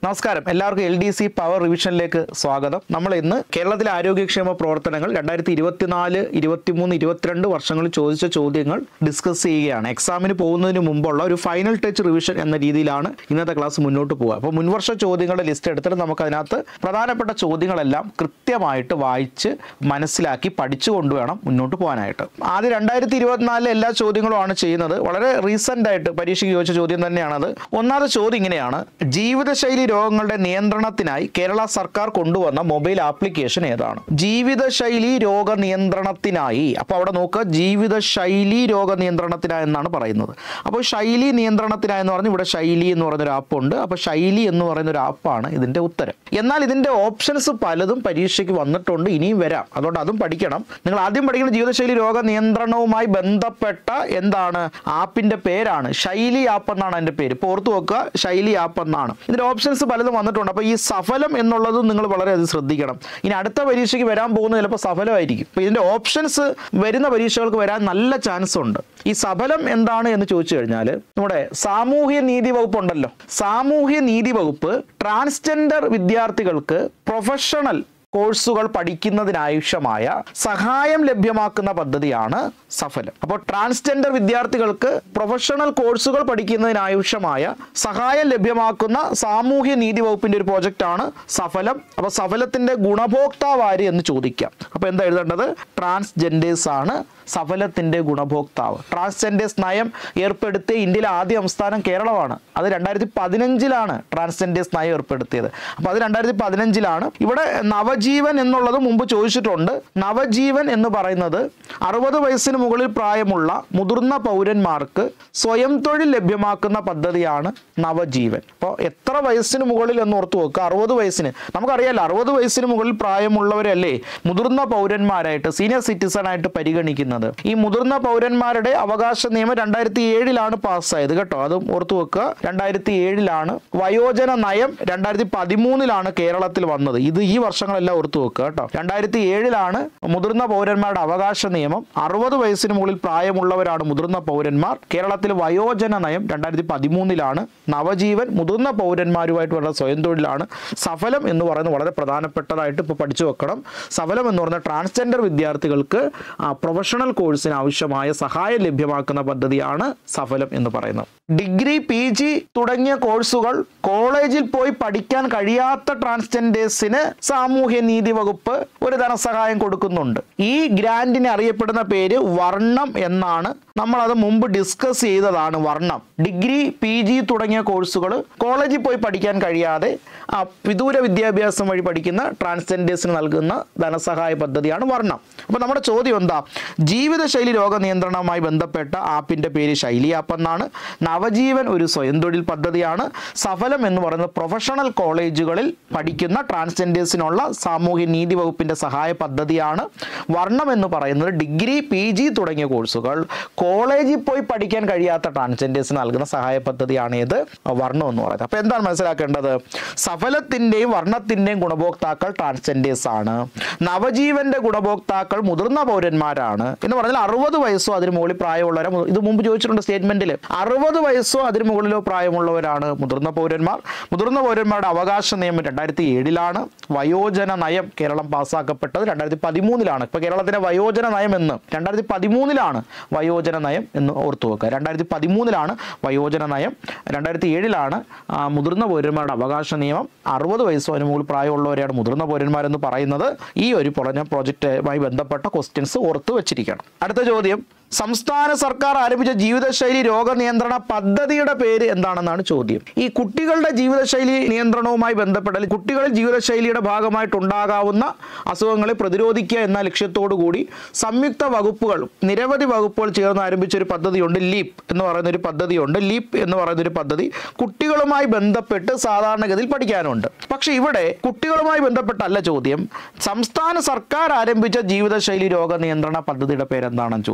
നമസ്കാരം എല്ലാവർക്കും L D C power റിവിഷനിലേക്ക് സ്വാഗതം നമ്മൾ ഇന്ന് കേരളത്തിലെ ആരോഗ്യക്ഷേമ പ്രവർത്തനങ്ങൾ രണ്ടായിരത്തി ഇരുപത്തിനാല് ഇരുപത്തിമൂന്ന് ഇരുപത്തിരണ്ട് വർഷങ്ങളിൽ ചോദിച്ച ചോദ്യങ്ങൾ ഡിസ്കസ് ചെയ്യുകയാണ് എക്സാമിന് പോകുന്നതിന് മുമ്പുള്ള ഒരു ഫൈനൽ ടച്ച് റിവിഷൻ എന്ന രീതിയിലാണ് ഇന്നത്തെ ക്ലാസ് മുന്നോട്ട് പോകുക അപ്പോൾ മുൻവർഷ ചോദ്യങ്ങളുടെ ലിസ്റ്റ് എടുത്തിട്ട് നമുക്ക് അതിനകത്ത് പ്രധാനപ്പെട്ട ചോദ്യങ്ങളെല്ലാം കൃത്യമായിട്ട് വായിച്ച് മനസ്സിലാക്കി പഠിച്ചുകൊണ്ട് വേണം മുന്നോട്ട് പോകാനായിട്ട് ആദ്യം രണ്ടായിരത്തി ഇരുപത്തിനാലിലെ എല്ലാ ചോദ്യങ്ങളുമാണ് ചെയ്യുന്നത് വളരെ റീസെൻ്റ് ആയിട്ട് പരീക്ഷയ്ക്ക് ചോദിച്ച ചോദ്യം തന്നെയാണത് ഒന്നാമത്തെ ചോദ്യം ഇങ്ങനെയാണ് ജീവിതശൈലി രോഗങ്ങളുടെ നിയന്ത്രണത്തിനായി കേരള സർക്കാർ കൊണ്ടുവന്ന മൊബൈൽ ആപ്ലിക്കേഷൻ ഏതാണ് ജീവിതശൈലി രോഗ നിയന്ത്രണത്തിനായി അപ്പോൾ അവിടെ നോക്കുക ജീവിതശൈലി രോഗ നിയന്ത്രണത്തിനായി എന്നാണ് പറയുന്നത് അപ്പോൾ ശൈലി നിയന്ത്രണത്തിനായി എന്ന് പറഞ്ഞ് ഇവിടെ ശൈലി എന്ന് പറയുന്ന ഒരു ആപ്പ് ഉണ്ട് അപ്പോൾ ശൈലി എന്ന് പറയുന്ന ഒരു ആപ്പാണ് ഇതിന്റെ ഉത്തരം എന്നാൽ ഇതിന്റെ ഓപ്ഷൻസ് പലതും പരീക്ഷയ്ക്ക് വന്നിട്ടുണ്ട് ഇനിയും വരാം അതുകൊണ്ട് അതും പഠിക്കണം നിങ്ങൾ ആദ്യം പഠിക്കുന്ന ജീവിതശൈലി രോഗ നിയന്ത്രണവുമായി ബന്ധപ്പെട്ട എന്താണ് ആപ്പിന്റെ പേരാണ് ശൈലി ആപ്പ് എന്നാണ് അതിന്റെ പേര് ഇപ്പോൾ ഓർത്ത് വെക്കുക ശൈലി ആപ്പ് എന്നാണ് ഇതിന്റെ ഓപ്ഷൻസ് പലതും വന്നിട്ടുണ്ട് അപ്പോൾ ഈ സഫലം എന്നുള്ളതും നിങ്ങൾ വളരെയധികം ശ്രദ്ധിക്കണം ഇനി അടുത്ത പരീക്ഷയ്ക്ക് വരാൻ പോകുന്നത് ചിലപ്പോൾ സഫലമായിരിക്കും അപ്പോൾ ഇതിന്റെ ഓപ്ഷൻസ് വരുന്ന പരീക്ഷകൾക്ക് വരാൻ നല്ല ചാൻസ് ഉണ്ട് ഈ സഫലം എന്താണ് എന്ന് ചോദിച്ചു കഴിഞ്ഞാൽ നമ്മുടെ സാമൂഹ്യ നീതി വകുപ്പ് ഉണ്ടല്ലോ സാമൂഹ്യ നീതി വകുപ്പ് ട്രാൻസ്ജെൻഡർ വിദ്യാർത്ഥികൾക്ക് പ്രൊഫഷണൽ കോഴ്സുകൾ പഠിക്കുന്നതിനാവശ്യമായ സഹായം ലഭ്യമാക്കുന്ന പദ്ധതിയാണ് സഫലം അപ്പോൾ ട്രാൻസ്ജെൻഡർ വിദ്യാർത്ഥികൾക്ക് പ്രൊഫഷണൽ കോഴ്സുകൾ പഠിക്കുന്നതിനാവശ്യമായ സഹായം ലഭ്യമാക്കുന്ന സാമൂഹ്യ നീതി വകുപ്പിന്റെ ഒരു പ്രോജക്റ്റാണ് സഫലം അപ്പോൾ സഫലത്തിന്റെ ഗുണഭോക്താവ് ആര് എന്ന് ചോദിക്കാം അപ്പോൾ എന്താ എഴുതേണ്ടത് ട്രാൻസ്ജെൻഡേഴ്സ് ആണ് സഫലത്തിന്റെ ഗുണഭോക്താവ് ട്രാൻസ്ജെൻഡേഴ്സ് നയം ഏർപ്പെടുത്തിയ ഇന്ത്യയിലെ ആദ്യ സംസ്ഥാനം കേരളമാണ് അത് രണ്ടായിരത്തി പതിനഞ്ചിലാണ് ട്രാൻസ്ജെൻഡേഴ്സ് നയം ഏർപ്പെടുത്തിയത് അപ്പോൾ അത് രണ്ടായിരത്തി പതിനഞ്ചിലാണ് ഇവിടെ നവജീവൻ എന്നുള്ളത് മുമ്പ് ചോദിച്ചിട്ടുണ്ട് നവജീവൻ എന്ന് പറയുന്നത് അറുപത് വയസ്സിന് മുകളിൽ പ്രായമുള്ള മുതിർന്ന പൗരന്മാർക്ക് സ്വയം തൊഴിൽ ലഭ്യമാക്കുന്ന പദ്ധതിയാണ് നവജീവൻ അപ്പോൾ എത്ര വയസ്സിന് മുകളിൽ എന്ന് ഓർത്ത് വെക്കുക അറുപത് വയസ്സിന് നമുക്കറിയാലോ അറുപത് വയസ്സിന് മുകളിൽ പ്രായമുള്ളവരല്ലേ മുതിർന്ന പൗരന്മാരായിട്ട് സീനിയർ സിറ്റിസൺ ആയിട്ട് പരിഗണിക്കുന്നത് ഈ മുതിർന്ന പൗരന്മാരുടെ അവകാശ നിയമം രണ്ടായിരത്തി ഏഴിലാണ് പാസ്സായത് കേട്ടോ അതും ഓർത്തു വെക്കുക രണ്ടായിരത്തി ഏഴിലാണ് വയോജന നയം രണ്ടായിരത്തി പതിമൂന്നിലാണ് കേരളത്തിൽ വന്നത് ഇത് ഈ വർഷങ്ങളെല്ലാം ഓർത്തു വെക്കുക കേട്ടോ രണ്ടായിരത്തി ഏഴിലാണ് മുതിർന്ന പൗരന്മാരുടെ അവകാശ നിയമം അറുപത് വയസ്സിന് മുകളിൽ പ്രായമുള്ളവരാണ് മുതിർന്ന പൗരന്മാർ കേരളത്തിൽ വയോജന നയം രണ്ടായിരത്തി പതിമൂന്നിലാണ് നവജീവൻ മുതിർന്ന പൗരന്മാരുമായിട്ട് വരുന്ന സ്വയം തൊഴിലാണ് സഫലം എന്ന് പറയുന്നത് വളരെ പ്രധാനപ്പെട്ടതായിട്ട് ഇപ്പോൾ പഠിച്ചു വെക്കണം സഫലം എന്ന് പറയുന്ന ട്രാൻസ്ജെൻഡർ വിദ്യാർത്ഥികൾക്ക് ആ, പ്രൊഫഷണൽ കോഴ്സിന് ആവശ്യമായ സഹായം ലഭ്യമാക്കുന്ന പദ്ധതിയാണ് സഫലം എന്ന് പറയുന്നത് ഡിഗ്രി പി ജി തുടങ്ങിയ കോഴ്സുകൾ കോളേജിൽ പോയി പഠിക്കാൻ കഴിയാത്ത ട്രാൻസ്ജെൻഡേഴ്സിന് സാമൂഹ്യ നീതി വകുപ്പ് ഒരു ധനസഹായം കൊടുക്കുന്നുണ്ട് ഈ ഗ്രാൻഡിനെ അറിയപ്പെടുന്ന പേര് വർണ്ണം എന്നാണ് നമ്മൾ അത് മുമ്പ് ഡിസ്കസ് ചെയ്തതാണ് വർണ്ണം ഡിഗ്രി പി ജി തുടങ്ങിയ കോഴ്സുകൾ കോളേജിൽ പോയി പഠിക്കാൻ കഴിയാതെ ആ, വിദൂര വിദ്യാഭ്യാസം വഴി പഠിക്കുന്ന ട്രാൻസ്ജെൻഡേഴ്സിന് നൽകുന്ന ധനസഹായ പദ്ധതിയാണ് വർണ്ണം അപ്പോൾ നമ്മുടെ ചോദ്യം എന്താ ജീവിതശൈലി രോഗ നിയന്ത്രണവുമായി ബന്ധപ്പെട്ട ആപ്പിന്റെ പേര് ശൈലി ആപ്പ് എന്നാണ് നവജീവൻ ഒരു സ്വയം തൊഴിൽ പദ്ധതിയാണ് സഫലം എന്ന് പറയുന്നത് പ്രൊഫഷണൽ കോളേജുകളിൽ പഠിക്കുന്ന ട്രാൻസ്ജെൻഡേഴ്സിനുള്ള സാമൂഹ്യ നീതി വകുപ്പിന്റെ സഹായ പദ്ധതിയാണ് വർണ്ണം എന്ന് പറയുന്നത് ഡിഗ്രി പി ജി തുടങ്ങിയ കോഴ്സുകൾ കോളേജിൽ പോയി പഠിക്കാൻ കഴിയാത്ത ട്രാൻസ്ജെൻഡേഴ്സിന് നൽകുന്ന സഹായ പദ്ധതിയാണ് ഏത് വർണ്ണം എന്ന് പറയുന്നത് അപ്പോൾ എന്താണ് മനസ്സിലാക്കേണ്ടത് സഫലത്തിന്റെയും വർണ്ണത്തിന്റെയും ഗുണഭോക്താക്കൾ ട്രാൻസ്ജെൻഡേഴ്സ് ആണ് നവജീവന്റെ ഗുണഭോക്താക്കൾ മുതിർന്ന പൗരന്മാരാണ് എന്ന് പറഞ്ഞാൽ അറുപത് വയസ്സോ അതിന് മുകളിൽ പ്രായമുള്ളവരെ മു- ഇത് മുമ്പ് ചോദിച്ചിട്ടുണ്ട് സ്റ്റേറ്റ്മെന്റിൽ അറുപത് വയസ്സോ അതിന് മുകളിലോ പ്രായമുള്ളവരാണ് മുതിർന്ന പൗരന്മാർ മുതിർന്ന പൗരന്മാരുടെ അവകാശ നിയമം രണ്ടായിരത്തി ഏഴിലാണ് വയോജന നയം കേരളം പാസ്സാക്കപ്പെട്ടത് രണ്ടായിരത്തി പതിമൂന്നിലാണ് ഇപ്പൊ കേരളത്തിന്റെ വയോജന നയം എന്ന് രണ്ടായിരത്തി പതിമൂന്നിലാണ് വയോജന നയം എന്ന് ഓർത്തു വെക്കുക രണ്ടായിരത്തി പതിമൂന്നിലാണ് വയോജന നയം രണ്ടായിരത്തി ഏഴിലാണ് ആ, മുതിർന്ന പൗരന്മാരുടെ അവകാശ നിയമം അറുപത് വയസ്സോ അതിന് മുകളിൽ പ്രായമുള്ളവരെയാണ് മുതിർന്ന പൗരന്മാരെന്ന് പറയുന്നത് ഈ ഒരു പറഞ്ഞ പ്രോജക്റ്റുമായി ബന്ധപ്പെട്ട ക്വസ്റ്റ്യൻസ് ഓർത്ത് വെച്ചിരിക്കണം അടുത്ത ചോദ്യം സംസ്ഥാന സർക്കാർ ആരംഭിച്ച ജീവിതശൈലി രോഗ നിയന്ത്രണ പദ്ധതിയുടെ പേര് എന്താണെന്നാണ് ചോദ്യം ഈ കുട്ടികളുടെ ജീവിതശൈലി നിയന്ത്രണവുമായി ബന്ധപ്പെട്ട അല്ലെങ്കിൽ കുട്ടികളിൽ ജീവിതശൈലിയുടെ ഭാഗമായിട്ടുണ്ടാകാവുന്ന അസുഖങ്ങളെ പ്രതിരോധിക്കുക എന്ന ലക്ഷ്യത്തോടു കൂടി സംയുക്ത വകുപ്പുകൾ നിരവധി വകുപ്പുകൾ ചേർന്ന് ആരംഭിച്ച ഒരു പദ്ധതിയുണ്ട് ലീപ് എന്ന് പറയുന്ന ഒരു പദ്ധതിയുണ്ട് ലീപ് എന്ന് പറയുന്ന ഒരു പദ്ധതി കുട്ടികളുമായി ബന്ധപ്പെട്ട് സാധാരണഗതിയിൽ പഠിക്കാനുണ്ട് പക്ഷെ ഇവിടെ കുട്ടികളുമായി ബന്ധപ്പെട്ടല്ല ചോദ്യം സംസ്ഥാന സർക്കാർ ആരംഭിച്ച ജീവിതശൈലി രോഗ നിയന്ത്രണ പദ്ധതിയുടെ പേരെന്താണെന്ന് ചോദ്യം അപ്പോൾ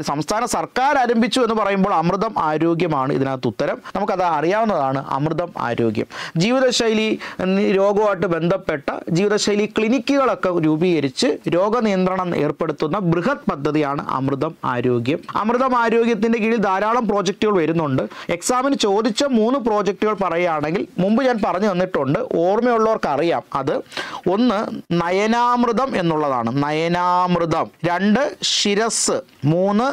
സംസ്ഥാന സർക്കാർ ആരംഭിച്ചു എന്ന് പറയുമ്പോൾ അമൃതം ആരോഗ്യമാണ് ഇതിനകത്ത് ഉത്തരം നമുക്കത് അറിയാവുന്നതാണ് അമൃതം ആരോഗ്യം ജീവിതശൈലി ഉം, രോഗവുമായിട്ട് ബന്ധപ്പെട്ട ജീവിതശൈലി ക്ലിനിക്കുകളൊക്കെ രൂപീകരിച്ച് രോഗനിയന്ത്രണം ഏർപ്പെടുത്തുന്ന ബൃഹത് പദ്ധതിയാണ് അമൃതം ആരോഗ്യം അമൃതം ആരോഗ്യത്തിന്റെ കീഴിൽ ധാരാളം പ്രോജക്റ്റുകൾ വരുന്നുണ്ട് എക്സാമിന് ചോദിച്ച മൂന്ന് പ്രോജക്റ്റുകൾ പറയുകയാണെങ്കിൽ മുമ്പ് ഞാൻ പറഞ്ഞു തന്നിട്ടുണ്ട് ഓർമ്മയുള്ളവർക്ക് അറിയാം അത് ഒന്ന് നയനാമൃതം എന്നുള്ളതാണ് നയനാമൃതം രണ്ട് ശിരസ് മൂന്ന്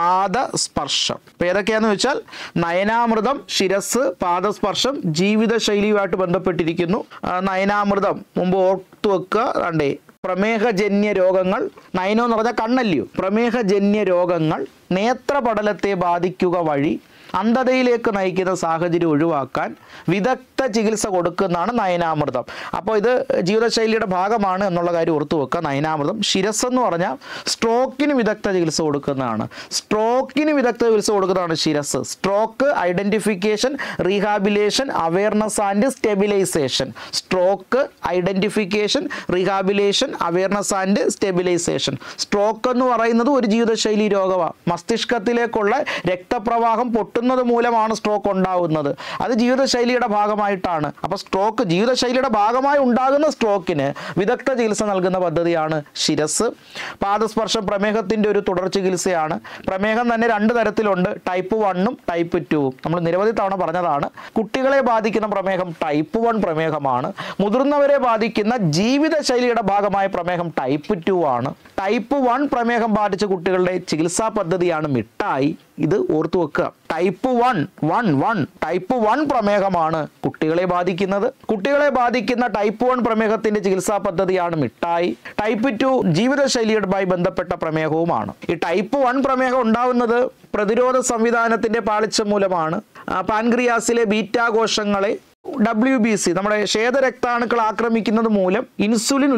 പാദസ്പർശം ഇപ്പം ഏതൊക്കെയാന്ന് വെച്ചാൽ നയനാമൃതം ശിരസ് പാദസ്പർശം ജീവിതശൈലിയുമായിട്ട് ബന്ധപ്പെട്ടിരിക്കുന്നു ആ, നയനാമൃതം മുമ്പ് ഓർത്തു വെക്കുക കണ്ടേ പ്രമേഹജന്യ രോഗങ്ങൾ നയനം എന്ന് പറഞ്ഞാൽ കണ്ണല്ലയോ പ്രമേഹജന്യ രോഗങ്ങൾ നേത്രപടലത്തെ ബാധിക്കുക വഴി അന്ധതയിലേക്ക് നയിക്കുന്ന സാഹചര്യം ഒഴിവാക്കാൻ വിദഗ്ധ ചികിത്സ കൊടുക്കുന്നതാണ് നയനാമൃതം അപ്പോൾ ഇത് ജീവിതശൈലിയുടെ ഭാഗമാണ് എന്നുള്ള കാര്യം ഓർത്തു വെക്കുക നയനാമൃതം ശിരസ് എന്ന് പറഞ്ഞാൽ സ്ട്രോക്കിന് വിദഗ്ധ ചികിത്സ കൊടുക്കുന്നതാണ് സ്ട്രോക്കിന് വിദഗ്ധ ചികിത്സ കൊടുക്കുന്നതാണ് Shiras stroke identification rehabilitation awareness and stabilisation stroke identification rehabilitation awareness and stabilisation stroke എന്ന് പറയുന്നത് ഒരു ജീവിതശൈലി രോഗമാണ് മസ്തിഷ്കത്തിലേക്കുള്ള രക്തപ്രവാഹം പൊട്ടുന്നത് മൂലമാണ് സ്ട്രോക്ക് ഉണ്ടാകുന്നത് അത് ജീവിതശൈലിയുടെ ഭാഗമായിട്ടാണ് അപ്പോൾ സ്ട്രോക്ക് ജീവിതശൈലിയുടെ ഭാഗമായി ഉണ്ടാകുന്ന സ്ട്രോക്കിന് വിദഗ്ധ ചികിത്സ നൽകുന്ന പദ്ധതിയാണ് ശിരസ് പാദസ്പർശം പ്രമേഹത്തിൻ്റെ ഒരു തുടർ ചികിത്സയാണ് പ്രമേഹം തന്നെ രണ്ട് തരത്തിലുണ്ട് ടൈപ്പ് വണ്ണും ടൈപ്പ് ടുവും നമ്മൾ നിരവധി തവണ പറഞ്ഞതാണ് കുട്ടികളെ ബാധിക്കുന്ന പ്രമേഹം ടൈപ്പ് വൺ പ്രമേഹമാണ് മുതിർന്നവരെ ബാധിക്കുന്ന ജീവിതശൈലിയുടെ ഭാഗമായ പ്രമേഹം ടൈപ്പ് ടു ആണ് ടൈപ്പ് വൺ പ്രമേഹം ബാധിച്ച കുട്ടികളുടെ ചികിത്സാ പദ്ധതിയാണ് മിഠായി ഇത് ഓർത്തു വെക്കുക type one one one type one പ്രമേഹമാണ് കുട്ടികളെ ബാധിക്കുന്നത് കുട്ടികളെ ബാധിക്കുന്ന ടൈപ്പ് വൺ പ്രമേഹത്തിന്റെ ചികിത്സാ പദ്ധതിയാണ് മിഠായി ടൈപ്പ് ടു ജീവിതശൈലിയുമായി ബന്ധപ്പെട്ട പ്രമേഹവുമാണ് ഈ ടൈപ്പ് വൺ പ്രമേഹം ഉണ്ടാവുന്നത് പ്രതിരോധ സംവിധാനത്തിന്റെ പാളിച്ച മൂലമാണ് ആ, പാൻക്രിയാസിലെ ബീറ്റാകോശങ്ങളെ ഡബ്ല്യു ബി സി നമ്മുടെ ശ്വേതരക്താണുക്കൾ ആക്രമിക്കുന്നത് മൂലം ഇൻസുലിൻ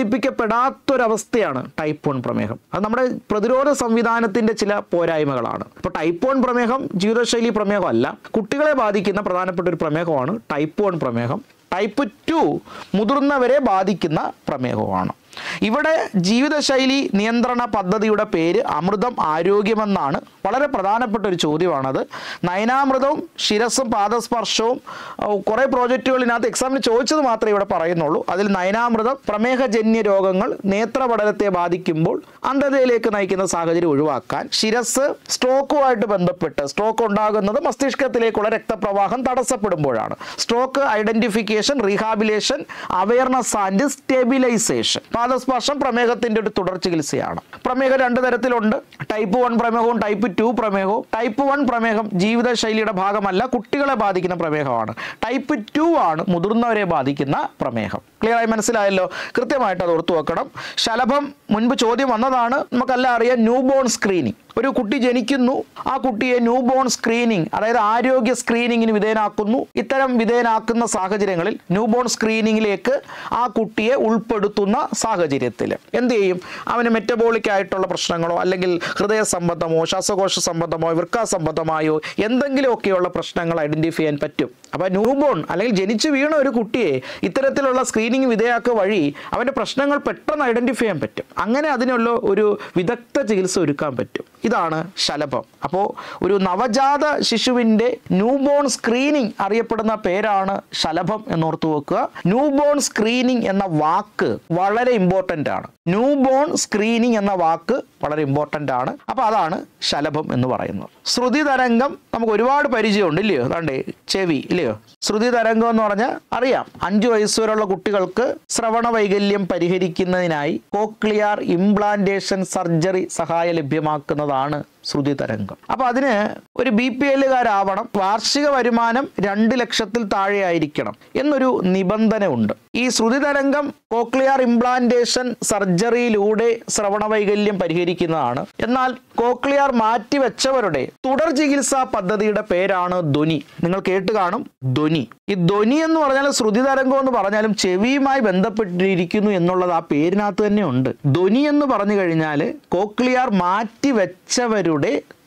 ഉൽപ്പാദിപ്പിക്കപ്പെടാത്തൊരവസ്ഥയാണ് ടൈപ്പ് വൺ പ്രമേഹം അത് നമ്മുടെ പ്രതിരോധ സംവിധാനത്തിന്റെ ചില പോരായ്മകളാണ് ഇപ്പോൾ ടൈപ്പ് വൺ പ്രമേഹം ജീവിതശൈലി പ്രമേഹം അല്ല കുട്ടികളെ ബാധിക്കുന്ന പ്രധാനപ്പെട്ട ഒരു പ്രമേഹമാണ് ടൈപ്പ് വൺ പ്രമേഹം ടൈപ്പ് ടു മുതിർന്നവരെ ബാധിക്കുന്ന പ്രമേഹമാണ് ഇവിടെ ജീവിതശൈലി നിയന്ത്രണ പദ്ധതിയുടെ പേര് അമൃതം ആരോഗ്യമെന്നാണ് വളരെ പ്രധാനപ്പെട്ട ഒരു ചോദ്യമാണത് നയനാമൃതവും ശിരസും പാദസ്പർശവും അഹ് കുറേ പ്രോജക്റ്റുകൾ ഇതിനകത്ത് എക്സാമിന് ചോദിച്ചത് മാത്രമേ ഇവിടെ പറയുന്നുള്ളൂ അതിൽ നയനാമൃതം പ്രമേഹജന്യ രോഗങ്ങൾ നേത്രപടലത്തെ ബാധിക്കുമ്പോൾ അന്ധതയിലേക്ക് നയിക്കുന്ന സാഹചര്യം ഒഴിവാക്കാൻ ശിരസ് സ്ട്രോക്കുമായിട്ട് ബന്ധപ്പെട്ട് സ്ട്രോക്ക് ഉണ്ടാകുന്നത് മസ്തിഷ്കത്തിലേക്കുള്ള രക്തപ്രവാഹം തടസ്സപ്പെടുമ്പോഴാണ് stroke identification rehabilitation awareness and stabilisation Padasparsham പ്രമേഹത്തിന്റെ ഒരു തുടർ ചികിത്സയാണ് പ്രമേഹം രണ്ട് തരത്തിലുണ്ട് ടൈപ്പ് വൺ പ്രമേഹവും ടൈപ്പ് ടു പ്രമേഹവും ടൈപ്പ് വൺ പ്രമേഹം ജീവിതശൈലിയുടെ ഭാഗമല്ല കുട്ടികളെ ബാധിക്കുന്ന പ്രമേഹമാണ് ടൈപ്പ് ടു ആണ് മുതിർന്നവരെ ബാധിക്കുന്ന പ്രമേഹം ക്ലിയർ ആയി മനസ്സിലായല്ലോ കൃത്യമായിട്ട് അത് ഓർത്തു വെക്കണം ശലഭം മുൻപ് ചോദ്യം വന്നതാണ് നമുക്കെല്ലാം അറിയാം ന്യൂ ബോൺ സ്ക്രീനിങ് ഒരു കുട്ടി ജനിക്കുന്നു ആ കുട്ടിയെ ന്യൂ ബോൺ സ്ക്രീനിങ് അതായത് ആരോഗ്യ സ്ക്രീനിങ്ങിന് വിധേയനാക്കുന്നു ഇത്തരം വിധേയനാക്കുന്ന സാഹചര്യങ്ങളിൽ ന്യൂ ബോൺ സ്ക്രീനിങ്ങിലേക്ക് ആ കുട്ടിയെ ഉൾപ്പെടുത്തുന്ന സാഹചര്യത്തിൽ എന്ത് ചെയ്യും അവന് മെറ്റബോളിക് ആയിട്ടുള്ള പ്രശ്നങ്ങളോ അല്ലെങ്കിൽ ഹൃദയ സംബന്ധമോ ശ്വാസകോശ സംബന്ധമോ വൃക്ക സംബന്ധമായോ എന്തെങ്കിലുമൊക്കെയുള്ള പ്രശ്നങ്ങൾ ഐഡന്റിഫൈ ചെയ്യാൻ പറ്റും അപ്പോൾ ന്യൂ ബോൺ അല്ലെങ്കിൽ ജനിച്ചു വീണ ഒരു കുട്ടിയെ ഇത്തരത്തിലുള്ള സ്ക്രീനിങ് വിധേയാക്കുക വഴി അവൻ്റെ പ്രശ്നങ്ങൾ പെട്ടെന്ന് ഐഡന്റിഫൈ ചെയ്യാൻ പറ്റും അങ്ങനെ അതിനുള്ള ഒരു വിദഗ്ധ ചികിത്സ ഒരുക്കാൻ പറ്റും ഇതാണ് ശലഭം അപ്പോൾ ഒരു നവജാത ശിശുവിൻ്റെ ന്യൂ ബോൺ സ്ക്രീനിങ് അറിയപ്പെടുന്ന പേരാണ് ശലഭം എന്നോർത്ത് വെക്കുക ന്യൂ ബോൺ സ്ക്രീനിങ് എന്ന വാക്ക് വളരെ ഇമ്പോർട്ടൻ്റ് ആണ് ന്യൂ ബോൺ സ്ക്രീനിങ് എന്ന വാക്ക് വളരെ ഇമ്പോർട്ടൻ്റ് ആണ് അപ്പോൾ അതാണ് ശലഭം എന്ന് പറയുന്നത് ശ്രുതി തരംഗം നമുക്ക് ഒരുപാട് പരിചയമുണ്ട് ഇല്ലയോ അതാണ്ടേ ചെവി ഇല്ലയോ ശ്രുതി തരംഗം എന്ന് പറഞ്ഞാൽ അറിയാം അഞ്ചു വയസ്സ് വരെയുള്ള കുട്ടികൾക്ക് ശ്രവണ വൈകല്യം പരിഹരിക്കുന്നതിനായി കോക്ലിയാർ ഇംപ്ലാന്റേഷൻ സർജറി സഹായം ലഭ്യമാക്കുന്നതാണ് ശ്രുതി തരംഗം അപ്പൊ അതിന് ഒരു ബി പി എല്ലുകാരാവണം വാർഷിക വരുമാനം രണ്ട് ലക്ഷത്തിൽ താഴെ ആയിരിക്കണം എന്നൊരു നിബന്ധന ഉണ്ട് ഈ ശ്രുതി തരംഗം കോക്ലിയർ ഇംപ്ലാന്റേഷൻ സർജറിയിലൂടെ ശ്രവണ വൈകല്യം പരിഹരിക്കുന്നതാണ് എന്നാൽ കോക്ലിയർ മാറ്റിവെച്ചവരുടെ തുടർ ചികിത്സാ പദ്ധതിയുടെ പേരാണ് ധ്വനി നിങ്ങൾ കേട്ട് കാണും ധ്വനി ഈ ധ്വനി എന്ന് പറഞ്ഞാൽ ശ്രുതി തരംഗം എന്ന് പറഞ്ഞാലും ചെവിയുമായി ബന്ധപ്പെട്ടിരിക്കുന്നു എന്നുള്ളത് ആ പേരിനകത്ത് തന്നെ ഉണ്ട് ധ്വനി എന്ന് പറഞ്ഞു കഴിഞ്ഞാൽ കോക്ലിയർ മാറ്റിവെച്ചവരുടെ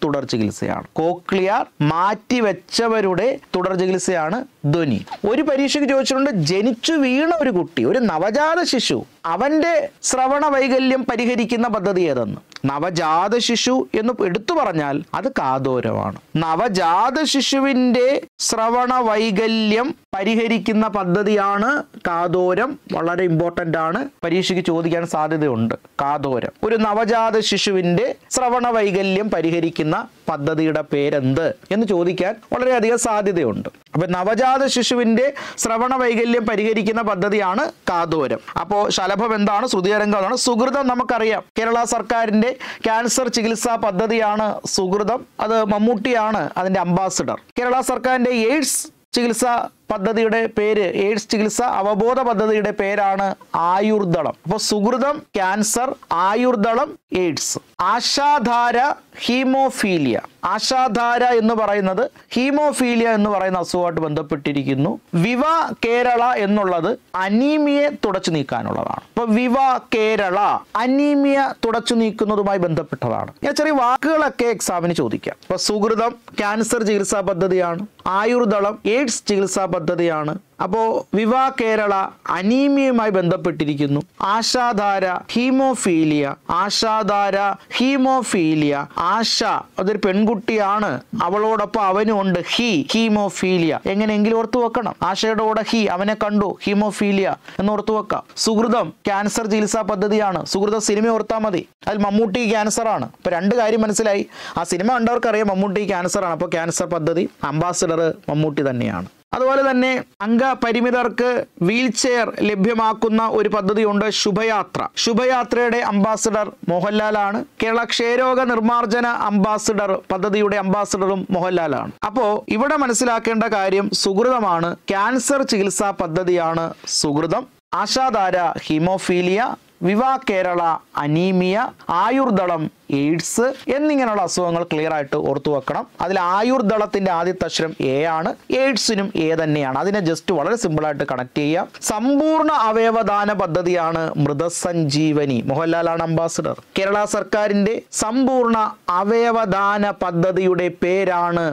തുടർ ചികിത്സയാണ് കോക്ലിയർ മാറ്റിവെച്ചവരുടെ തുടർ ചികിത്സയാണ് ധ്വനി ഒരു പരീക്ഷയ്ക്ക് ചോദിച്ചിട്ടുണ്ട് ജനിച്ചു വീണ ഒരു കുട്ടി ഒരു നവജാത ശിശു അവന്റെ ശ്രവണ വൈകല്യം പരിഹരിക്കുന്ന പദ്ധതി ഏതെന്ന് നവജാത ശിശു എന്ന് എടുത്തു പറഞ്ഞാൽ അത് കാതോരമാണ് നവജാത ശിശുവിന്റെ ശ്രവണ വൈകല്യം പരിഹരിക്കുന്ന പദ്ധതിയാണ് കാതോരം വളരെ ഇമ്പോർട്ടൻ്റ് ആണ് പരീക്ഷയ്ക്ക് ചോദിക്കാൻ സാധ്യതയുണ്ട് കാതോരം ഒരു നവജാത ശിശുവിന്റെ ശ്രവണ വൈകല്യം പരിഹരിക്കുന്ന പദ്ധതിയുടെ പേരെന്ത് എന്ന് ചോദിക്കാൻ വളരെയധികം സാധ്യതയുണ്ട് അപ്പൊ നവജാത ശിശുവിന്റെ ശ്രവണ വൈകല്യം പരിഹരിക്കുന്ന പദ്ധതിയാണ് കാതോരം അപ്പോൾ ശലഭം എന്താണ് ശ്രുതിയരംഗം എന്താണ് സുഹൃതം നമുക്കറിയാം കേരള സർക്കാരിന്റെ ക്യാൻസർ ചികിത്സാ പദ്ധതിയാണ് സുഹൃതം അത് മമ്മൂട്ടിയാണ് അതിന്റെ അംബാസിഡർ കേരള സർക്കാരിന്റെ എയ്ഡ്സ് ചികിത്സാ പദ്ധതിയുടെ പേര് എയ്ഡ്സ് ചികിത്സ അവബോധ പദ്ധതിയുടെ പേരാണ് ആയുർദളം അപ്പോൾ Suhritham cancer Ayurdalam AIDS Ashadhara haemophilia Ashadhara എന്ന് പറയുന്നത് ഹീമോഫീലിയ എന്ന് പറയുന്ന അസുഖമായിട്ട് ബന്ധപ്പെട്ടിരിക്കുന്നു വിവ കേരള എന്നുള്ളത് അനീമിയെ തുടച്ചു നീക്കാനുള്ളതാണ് അപ്പൊ വിവ കേരള അനീമിയ തുടച്ചു നീക്കുന്നതുമായി ബന്ധപ്പെട്ടതാണ് ഞാൻ ചെറിയ വാക്കുകളൊക്കെ എക്സാമിന് ചോദിക്കാം അപ്പൊ സുഹൃതം ക്യാൻസർ ചികിത്സാ പദ്ധതിയാണ് ആയുർദളം എയ്ഡ്സ് ചികിത്സാ പദ്ധതിയാണ് അപ്പോ വിവാ കേരള അനീമിയയുമായി ബന്ധപ്പെട്ടിരിക്കുന്നു ആശാധാര ഹീമോഫീലിയ ആശാധാര ഹീമോഫീലിയ ആശ അതൊരു പെൺകുട്ടിയാണ് അവളോടൊപ്പം അവനും ഉണ്ട് ഹീ ഹീമോഫീലിയ എങ്ങനെയെങ്കിലും ഓർത്തു വെക്കണം ആശയുടെ കൂടെ ഹീ അവനെ കണ്ടു ഹീമോഫീലിയ എന്ന് ഓർത്തു വെക്കാം സുഹൃതം ക്യാൻസർ ചികിത്സാ പദ്ധതിയാണ് സുഹൃത സിനിമ ഓർത്താൽ മതി അതിൽ മമ്മൂട്ടി ക്യാൻസർ ആണ് ഇപ്പൊ രണ്ട് കാര്യം മനസ്സിലായി ആ സിനിമ കണ്ടവർക്കറിയാം മമ്മൂട്ടി ക്യാൻസർ ആണ് അപ്പോൾ ക്യാൻസർ പദ്ധതി അംബാസിഡർ മമ്മൂട്ടി തന്നെയാണ് അതുപോലെ തന്നെ അംഗപരിമിതർക്ക് വീൽ ചെയർ ലഭ്യമാക്കുന്ന ഒരു പദ്ധതിയുണ്ട് ശുഭയാത്ര ശുഭയാത്രയുടെ അംബാസിഡർ മോഹൻലാലാണ് കേരള ക്ഷയരോഗ നിർമ്മാർജ്ജന അംബാസിഡർ പദ്ധതിയുടെ അംബാസിഡറും മോഹൻലാലാണ് അപ്പോ ഇവിടെ മനസ്സിലാക്കേണ്ട കാര്യം സുഹൃതമാണ് ക്യാൻസർ ചികിത്സാ പദ്ധതിയാണ് Suhritham Ashadhara haemophilia viva Kerala anaemia Ayurdalam AIDS എന്നിങ്ങനെയുള്ള അസുഖങ്ങൾ ക്ലിയർ ആയിട്ട് ഓർത്തു വെക്കണം അതിൽ ആയുർദളത്തിന്റെ ആദ്യത്തെ അക്ഷരം എ ആണ് എയ്ഡ്സിനും എ തന്നെയാണ് അതിനെ ജസ്റ്റ് വളരെ സിമ്പിൾ ആയിട്ട് കണക്ട് ചെയ്യാം സമ്പൂർണ്ണ അവയവദാന പദ്ധതിയാണ് മൃതസഞ്ജീവനി മോഹൻലാലാണ് അംബാസിഡർ കേരള സർക്കാരിന്റെ സമ്പൂർണ്ണ അവയവദാന പദ്ധതിയുടെ പേരാണ്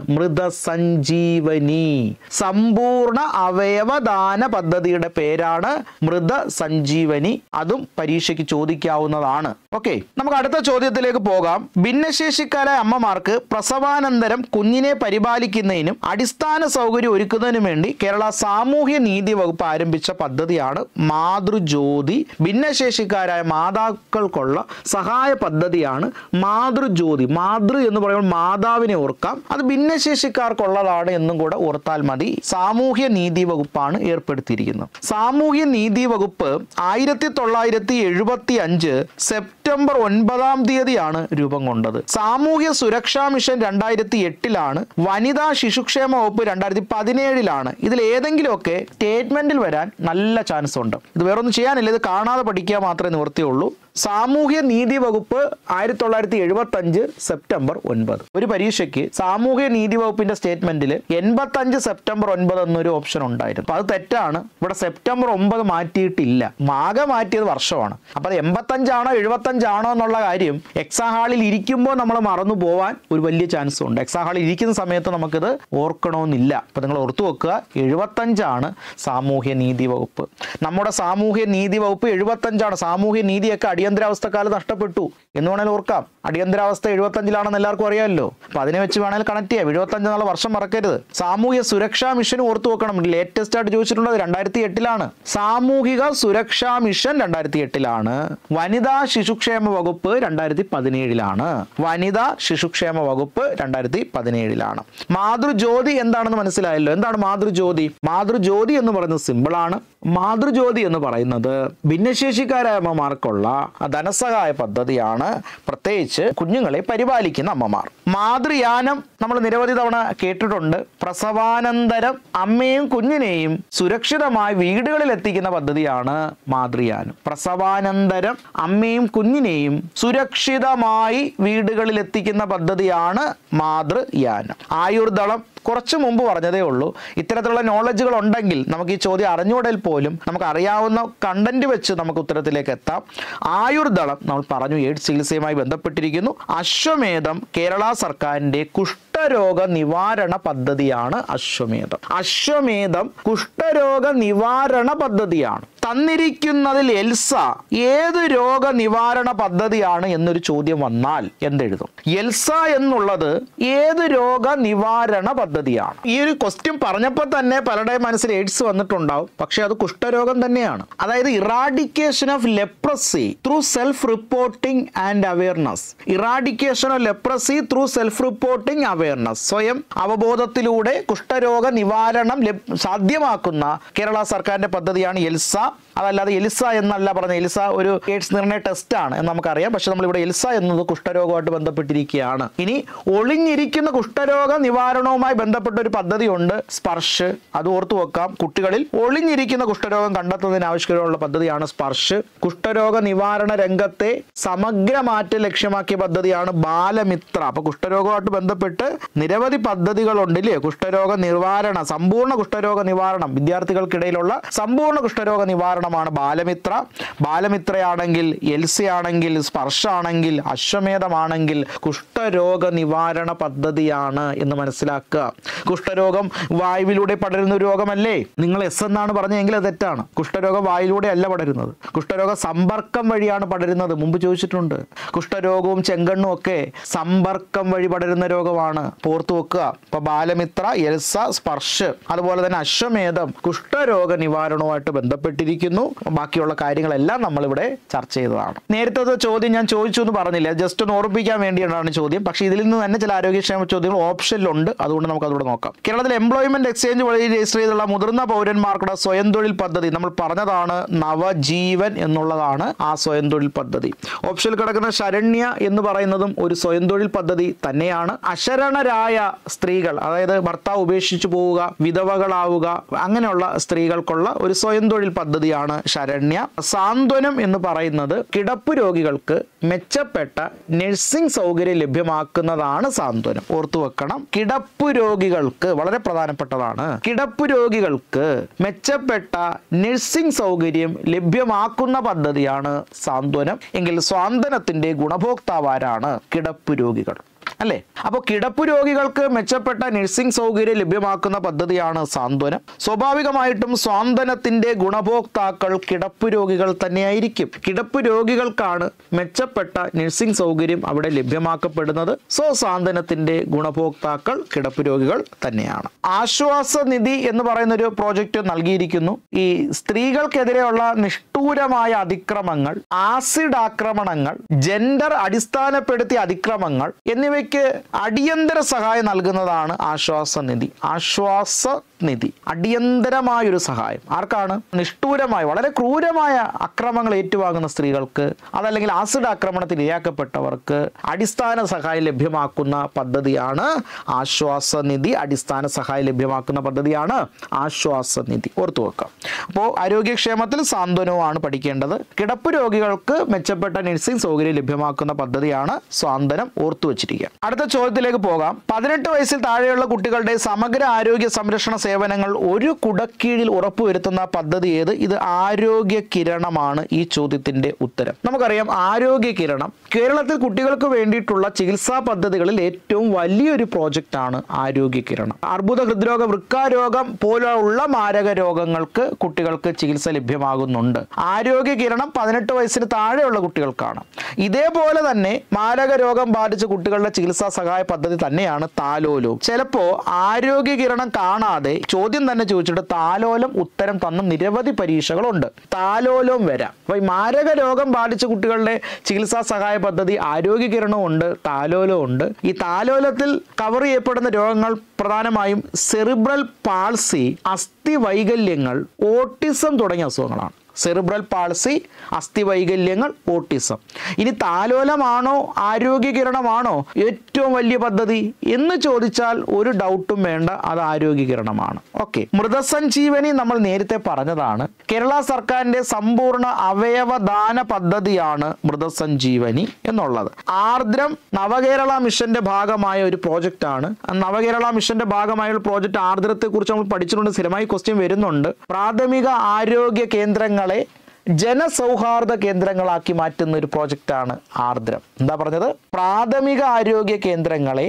മൃതസഞ്ജീവനി സമ്പൂർണ്ണ അവയവദാന പദ്ധതിയുടെ പേരാണ് മൃതസഞ്ജീവനി അതും പരീക്ഷയ്ക്ക് ചോദിക്കാവുന്നതാണ് ഓക്കെ നമുക്ക് അടുത്ത ചോദ്യത്തിലേക്ക് പോകാം ഭിന്നശേഷിക്കാരായ അമ്മമാർക്ക് പ്രസവാനന്തരം കുഞ്ഞിനെ പരിപാലിക്കുന്നതിനും അടിസ്ഥാന സൗകര്യം ഒരുക്കുന്നതിനും വേണ്ടി കേരള സാമൂഹ്യ നീതി വകുപ്പ് ആരംഭിച്ച പദ്ധതിയാണ് മാതൃജ്യോതി ഭിന്നശേഷിക്കാരായ മാതാക്കൾക്കുള്ള സഹായ പദ്ധതിയാണ് മാതൃജ്യോതി മാതൃ എന്ന് പറയുമ്പോൾ മാതാവിനെ ഓർക്കാം അത് ഭിന്നശേഷിക്കാർക്കുള്ളതാണ് എന്നും കൂടെ ഓർത്താൽ മതി സാമൂഹ്യ നീതി വകുപ്പാണ് ഏർപ്പെടുത്തിയിരിക്കുന്നത് സാമൂഹ്യ നീതി വകുപ്പ് ആയിരത്തി തൊള്ളായിരത്തി എഴുപത്തി അഞ്ച് സെപ്റ്റംബർ ഒൻപതാം തീയതിയാണ് രൂപം കൊണ്ടത് സാമൂഹ്യ സുരക്ഷാ മിഷൻ രണ്ടായിരത്തി എട്ടിലാണ് വനിതാ ശിശുക്ഷേമ വകുപ്പ് രണ്ടായിരത്തി പതിനേഴിലാണ് ഇതിൽ ഏതെങ്കിലുമൊക്കെ സ്റ്റേറ്റ്മെന്റിൽ വരാൻ നല്ല ചാൻസ് ഉണ്ട് ഇത് വേറൊന്നും ചെയ്യാനില്ല ഇത് കാണാതെ പഠിക്കുക മാത്രമേ നിവൃത്തിയുള്ളൂ സാമൂഹ്യ നീതി വകുപ്പ് ആയിരത്തി തൊള്ളായിരത്തി എഴുപത്തി അഞ്ച് സെപ്റ്റംബർ ഒൻപത് ഒരു പരീക്ഷയ്ക്ക് സാമൂഹ്യ നീതി വകുപ്പിന്റെ സ്റ്റേറ്റ്മെന്റിൽ എൺപത്തി അഞ്ച് സെപ്റ്റംബർ ഒൻപത് എന്നൊരു ഓപ്ഷൻ ഉണ്ടായിരുന്നു അപ്പൊ അത് തെറ്റാണ് ഇവിടെ സെപ്റ്റംബർ ഒമ്പത് മാറ്റിയിട്ടില്ല ആകെ മാറ്റിയത് വർഷമാണ് അപ്പൊ അത് എൺപത്തഞ്ചാണോ എഴുപത്തഞ്ചാണോ എന്നുള്ള കാര്യം എക്സാം ഹാളിൽ ഇരിക്കുമ്പോൾ നമ്മൾ മറന്നു പോവാൻ ഒരു വലിയ ചാൻസ് ഉണ്ട് എക്സാം ഹാളിൽ ഇരിക്കുന്ന സമയത്ത് നമുക്കിത് ഓർക്കണമെന്നില്ല അപ്പൊ നിങ്ങൾ ഓർത്തു വെക്കുക എഴുപത്തഞ്ചാണ് സാമൂഹ്യ നീതി വകുപ്പ് നമ്മുടെ സാമൂഹ്യ നീതി വകുപ്പ് എഴുപത്തഞ്ചാണ് സാമൂഹ്യ നീതിയൊക്കെ അടിയന്തരാവസ്ഥക്കാലം നഷ്ടപ്പെട്ടു എന്ന് വേണേൽ ഓർക്കാം അടിയന്തരാവസ്ഥ എഴുപത്തഞ്ചിലാണെന്ന് എല്ലാവർക്കും അറിയാമല്ലോ അപ്പൊ അതിനെ വെച്ച് വേണേൽ കണക്ട് ചെയ്യാം എഴുപത്തഞ്ച് എന്നുള്ള വർഷം മറക്കരുത് സാമൂഹ്യ സുരക്ഷാ മിഷൻ ഓർത്തു വെക്കണം ലേറ്റസ്റ്റ് ആയിട്ട് ചോദിച്ചിട്ടുള്ളത് രണ്ടായിരത്തി എട്ടിലാണ് സാമൂഹിക സുരക്ഷാ മിഷൻ രണ്ടായിരത്തി എട്ടിലാണ് വനിതാ ശിശുക്ഷേമ വകുപ്പ് രണ്ടായിരത്തി പതിനേഴിലാണ് വനിതാ ശിശുക്ഷേമ വകുപ്പ് രണ്ടായിരത്തി പതിനേഴിലാണ് മാതൃജ്യോതി എന്താണെന്ന് മനസ്സിലായല്ലോ എന്താണ് മാതൃജ്യോതി മാതൃജ്യോതി എന്ന് പറയുന്നത് സിമ്പിളാണ് മാതൃജ്യോതി എന്ന് പറയുന്നത് ഭിന്നശേഷിക്കാരായ അമ്മമാർക്കുള്ള ധനസഹായ പദ്ധതിയാണ് പ്രത്യേകിച്ച് കുഞ്ഞുങ്ങളെ പരിപാലിക്കുന്ന അമ്മമാർ മാതൃയാനം നമ്മൾ നിരവധി തവണ കേട്ടിട്ടുണ്ട് പ്രസവാനന്തരം അമ്മയും കുഞ്ഞിനെയും സുരക്ഷിതമായി വീടുകളിൽ എത്തിക്കുന്ന പദ്ധതിയാണ് മാതൃയാനം പ്രസവാനന്തരം അമ്മയും കുഞ്ഞിനെയും കുഞ്ഞിനെയും സുരക്ഷിതമായി വീടുകളിൽ എത്തിക്കുന്ന പദ്ധതിയാണ് മാതൃയാനം ആയുർദളം കുറച്ച് മുമ്പ് പറഞ്ഞതേ ഉള്ളൂ ഇത്തരത്തിലുള്ള നോളജുകൾ ഉണ്ടെങ്കിൽ നമുക്ക് ഈ ചോദ്യം അറിഞ്ഞുകൂടൽ പോലും നമുക്ക് അറിയാവുന്ന കണ്ടന്റ് വെച്ച് നമുക്ക് ഉത്തരത്തിലേക്ക് എത്താം ആയുർദളം നമ്മൾ പറഞ്ഞു എയ്ഡ്സ് ചികിത്സയുമായി ബന്ധപ്പെട്ടിരിക്കുന്നു അശ്വമേധം കേരള സർക്കാരിന്റെ കുഷ്ഠരോഗ നിവാരണ പദ്ധതിയാണ് അശ്വമേധം അശ്വമേധം കുഷ്ഠരോഗ നിവാരണ പദ്ധതിയാണ് തന്നിരിക്കുന്നതിൽ എൽസ ഏത് രോഗ നിവാരണ പദ്ധതിയാണ് എന്നൊരു ചോദ്യം വന്നാൽ എന്തെഴുതും എൽസ എന്നുള്ളത് ഏത് രോഗ നിവാരണ പദ്ധതിയാണ് ഈ ഒരു ക്വസ്റ്റ്യൻ പറഞ്ഞപ്പോൾ തന്നെ പലരുടെ മനസ്സിൽ എയ്ഡ്സ് വന്നിട്ടുണ്ടാവും പക്ഷേ അത് കുഷ്ഠരോഗം തന്നെയാണ് അതായത് eradication of leprosy through self reporting and awareness eradication of leprosy through self reporting awareness സ്വയം അവബോധത്തിലൂടെ കുഷ്ഠരോഗ നിവാരണം ലഭ്- സാധ്യമാക്കുന്ന കേരള സർക്കാരിന്റെ പദ്ധതിയാണ് എൽസ അതല്ലാതെ എലിസ എന്നല്ല പറഞ്ഞ എലിസ ഒരു എയ്ഡ്സ് നിർണയ ടെസ്റ്റ് ആണ് എന്ന് നമുക്കറിയാം പക്ഷെ നമ്മളിവിടെ എലിസ എന്നത് കുഷ്ഠരോഗമായിട്ട് ബന്ധപ്പെട്ടിരിക്കുകയാണ് ഇനി ഒളിഞ്ഞിരിക്കുന്ന കുഷ്ഠരോഗ നിവാരണവുമായി ബന്ധപ്പെട്ട ഒരു പദ്ധതിയുണ്ട് സ്പർശ് അത് ഓർത്തു വെക്കാം കുട്ടികളിൽ ഒളിഞ്ഞിരിക്കുന്ന കുഷ്ഠരോഗം കണ്ടെത്തുന്നതിന് ആവശ്യമുള്ള പദ്ധതിയാണ് സ്പർശ് കുഷ്ഠരോഗ നിവാരണ രംഗത്തെ സമഗ്ര മാറ്റം ലക്ഷ്യമാക്കിയ പദ്ധതിയാണ് ബാലമിത്ര അപ്പൊ കുഷ്ഠരോഗമായിട്ട് ബന്ധപ്പെട്ട് നിരവധി പദ്ധതികളുണ്ട് ഇല്ലേ കുഷ്ഠരോഗ നിവാരണ സമ്പൂർണ്ണ കുഷ്ഠരോഗ നിവാരണം വിദ്യാർത്ഥികൾക്കിടയിലുള്ള സമ്പൂർണ്ണ കുഷ്ഠരോഗ നിവാരണമാണ് ബാലമിത്ര ബാലമിത്രയാണെങ്കിൽ എൽസയാണെങ്കിൽ സ്പർശാണെങ്കിൽ അശ്വമേധമാണെങ്കിൽ കുഷ്ഠരോഗ നിവാരണ പദ്ധതിയാണ് എന്ന് മനസ്സിലാക്കുക കുഷ്ഠരോഗം വായുവിലൂടെ പടരുന്ന ഒരു രോഗമല്ലേ നിങ്ങൾ എസ് എന്നാണ് പറഞ്ഞതെങ്കിൽ അത് തെറ്റാണ് കുഷ്ഠരോഗം വായിലൂടെ അല്ല പടരുന്നത് കുഷ്ഠരോഗ സമ്പർക്കം വഴിയാണ് പടരുന്നത് മുമ്പ് ചോദിച്ചിട്ടുണ്ട് കുഷ്ഠരോഗവും ചെങ്കണ്ണും ഒക്കെ സമ്പർക്കം വഴി പടരുന്ന രോഗമാണ് പോർത്തു വെക്കുക ഇപ്പൊ ബാലമിത്ര എൽസ സ്പർശ് അതുപോലെ തന്നെ അശ്വമേധം കുഷ്ഠരോഗ നിവാരണവുമായിട്ട് ബന്ധപ്പെട്ടിരിക്കുന്നു ബാക്കിയുള്ള കാര്യങ്ങളെല്ലാം നമ്മളിവിടെ ചർച്ച ചെയ്തതാണ് നേരത്തെ ചോദ്യം ഞാൻ ചോദിച്ചു എന്ന് പറഞ്ഞില്ല ജസ്റ്റ് ഒന്ന് ഓർമ്മിപ്പിക്കാൻ വേണ്ടിയാണ് ചോദ്യം പക്ഷേ ഇതിൽ നിന്ന് തന്നെ ചില ആരോഗ്യക്ഷേമ ചോദ്യങ്ങൾ ഓപ്ഷനിലുണ്ട് അതുകൊണ്ട് നമുക്ക് അതുകൂടെ നോക്കാം കേരളത്തിൽ എംപ്ലോയ്മെന്റ് എക്സ്ചേഞ്ച് വഴി രജിസ്റ്റർ ചെയ്തുള്ള മുതിർന്ന പൗരന്മാർക്കുള്ള സ്വയം തൊഴിൽ പദ്ധതി നമ്മൾ പറഞ്ഞതാണ് നവജീവൻ എന്നുള്ളതാണ് ആ സ്വയം തൊഴിൽ പദ്ധതി ഓപ്ഷനിൽ കിടക്കുന്ന ശരണ്യ എന്ന് പറയുന്നതും ഒരു സ്വയം തൊഴിൽ പദ്ധതി തന്നെയാണ് അശരണരായ സ്ത്രീകൾ അതായത് ഭർത്താവ് ഉപേക്ഷിച്ചു പോവുക വിധവകളാവുക അങ്ങനെയുള്ള സ്ത്രീകൾക്കുള്ള ഒരു സ്വയം തൊഴിൽ പദ്ധതിയാണ് ശരണ്യ സാന്ത്വനം എന്ന് പറയുന്നത് കിടപ്പ് രോഗികൾക്ക് മെച്ചപ്പെട്ട നഴ്സിംഗ് സൗകര്യം ലഭ്യമാക്കുന്നതാണ് സാന്ത്വനം ഓർത്തു വെക്കണം കിടപ്പ് രോഗികൾക്ക് വളരെ പ്രധാനപ്പെട്ടതാണ് കിടപ്പ് രോഗികൾക്ക് മെച്ചപ്പെട്ട നഴ്സിംഗ് സൗകര്യം ലഭ്യമാക്കുന്ന പദ്ധതിയാണ് സാന്ത്വനം എങ്കിൽ സ്വാന്തനത്തിന്റെ ഗുണഭോക്താവാരാണ് കിടപ്പ് രോഗികൾ അല്ലേ അപ്പോൾ കിടപ്പ് രോഗികൾക്ക് മെച്ചപ്പെട്ട നഴ്സിംഗ് സൗകര്യം ലഭ്യമാക്കുന്ന പദ്ധതിയാണ് സാന്ത്വനം സ്വാഭാവികമായിട്ടും സ്വാന്തനത്തിന്റെ ഗുണഭോക്താക്കൾ കിടപ്പ് രോഗികൾ തന്നെയായിരിക്കും കിടപ്പ് രോഗികൾക്കാണ് മെച്ചപ്പെട്ട നഴ്സിംഗ് സൗകര്യം അവിടെ ലഭ്യമാക്കപ്പെടുന്നത് സോ സാന്ത്വനത്തിന്റെ ഗുണഭോക്താക്കൾ കിടപ്പ് രോഗികൾ തന്നെയാണ് ആശ്വാസ നിധി എന്ന് പറയുന്ന ഒരു പ്രോജക്റ്റ് നൽകിയിരിക്കുന്നു ഈ സ്ത്രീകൾക്കെതിരെയുള്ള നിഷ്ഠൂരമായ അതിക്രമങ്ങൾ ആസിഡ് ആക്രമണങ്ങൾ ജെൻഡർ അടിസ്ഥാനപ്പെടുത്തിയ അതിക്രമങ്ങൾ എന്നിവയ്ക്ക് അടിയന്തര സഹായം നൽകുന്നതാണ് ആശ്വാസ നിധി ആശ്വാസ നിധി അടിയന്തരമായൊരു സഹായം ആർക്കാണ് നിഷ്ഠൂരമായ വളരെ ക്രൂരമായ അക്രമങ്ങൾ ഏറ്റുവാങ്ങുന്ന സ്ത്രീകൾക്ക് അതല്ലെങ്കിൽ ആസിഡ് ആക്രമണത്തിൽ ഇരയാക്കപ്പെട്ടവർക്ക് അടിസ്ഥാന സഹായം ലഭ്യമാക്കുന്ന പദ്ധതിയാണ് ആശ്വാസ നിധി അടിസ്ഥാന സഹായം ലഭ്യമാക്കുന്ന പദ്ധതിയാണ് ആശ്വാസ നിധി ഓർത്തു വെക്കാം അപ്പോൾ ആരോഗ്യക്ഷേമത്തിൽ സാന്ത്വനവുമാണ് പഠിക്കേണ്ടത് കിടപ്പ് രോഗികൾക്ക് മെച്ചപ്പെട്ട നഴ്സിംഗ് സൗകര്യം ലഭ്യമാക്കുന്ന പദ്ധതിയാണ് സ്വാന്തനം ഓർത്തു വെച്ചിരിക്കുക അടുത്ത ചോദ്യത്തിലേക്ക് പോകാം പതിനെട്ട് വയസ്സിൽ താഴെയുള്ള കുട്ടികളുടെ സമഗ്ര ആരോഗ്യ സംരക്ഷണ സേവനങ്ങൾ ഒരു കുടക്കീഴിൽ ഉറപ്പുവരുത്തുന്ന പദ്ധതി ഏത് ഇത് ആരോഗ്യ കിരണമാണ് ഈ ചോദ്യത്തിന്റെ ഉത്തരം നമുക്കറിയാം ആരോഗ്യ കിരണം കേരളത്തിൽ കുട്ടികൾക്ക് വേണ്ടിയിട്ടുള്ള ചികിത്സാ പദ്ധതികളിൽ ഏറ്റവും വലിയൊരു പ്രോജക്റ്റാണ് ആരോഗ്യ കിരണം അർബുദ ഹൃദ്രോഗ വൃക്കാരോഗം പോലുള്ള മാരക രോഗങ്ങൾക്ക് കുട്ടികൾക്ക് ചികിത്സ ലഭ്യമാകുന്നുണ്ട് ആരോഗ്യ കിരണം പതിനെട്ട് വയസ്സിന് താഴെയുള്ള കുട്ടികൾക്കാണ് ഇതേപോലെ തന്നെ മാരക രോഗം ബാധിച്ച കുട്ടികളുടെ ചികിത്സാ സഹായ പദ്ധതി തന്നെയാണ് താലോലവും ചിലപ്പോ ആരോഗ്യ കിരണം കാണാതെ ചോദ്യം തന്നെ ചോദിച്ചിട്ട് താലോലം ഉത്തരം തന്ന നിരവധി പരീക്ഷകളുണ്ട് താലോലവും വരാം അപ്പൊ ഈ മാരക രോഗം ബാധിച്ച കുട്ടികളുടെ ചികിത്സാ സഹായ പദ്ധതി ആരോഗ്യ കിരണവും ഉണ്ട് താലോലവും ഉണ്ട് ഈ താലോലത്തിൽ കവർ ചെയ്യപ്പെടുന്ന രോഗങ്ങൾ പ്രധാനമായും സെറിബ്രൽ പാൾസി അസ്ഥി വൈകല്യങ്ങൾ ഓട്ടിസം തുടങ്ങിയ അസുഖങ്ങളാണ് സെറിബ്രൽ പാൾസി അസ്ഥി വൈകല്യങ്ങൾ ഓട്ടിസം ഇനി താലോലമാണോ ആരോഗ്യകിരണമാണോ ഏറ്റവും ഏറ്റവും വലിയ പദ്ധതി എന്ന് ചോദിച്ചാൽ ഒരു ഡൗട്ടും വേണ്ട അത് ആരോഗ്യകിരണമാണ് ഓക്കെ മൃതസഞ്ജീവനി നമ്മൾ നേരത്തെ പറഞ്ഞതാണ് കേരള സർക്കാരിന്റെ സമ്പൂർണ്ണ അവയവദാന പദ്ധതിയാണ് മൃതസഞ്ജീവനി എന്നുള്ളത് ആർദ്രം നവകേരള മിഷന്റെ ഭാഗമായ ഒരു പ്രോജക്റ്റ് ആണ് നവകേരള മിഷന്റെ ഭാഗമായ ഒരു പ്രോജക്റ്റ് ആർദ്രത്തെ കുറിച്ച് നമ്മൾ പഠിച്ചിട്ടുണ്ട് സ്ഥിരമായി ക്വസ്റ്റ്യൻ വരുന്നുണ്ട് പ്രാഥമിക ആരോഗ്യ കേന്ദ്രങ്ങളെ ജനസൗഹാർദ്ദ കേന്ദ്രങ്ങളാക്കി മാറ്റുന്ന ഒരു പ്രോജക്റ്റാണ് ആർദ്രം എന്താ പറഞ്ഞത് പ്രാഥമിക ആരോഗ്യ കേന്ദ്രങ്ങളെ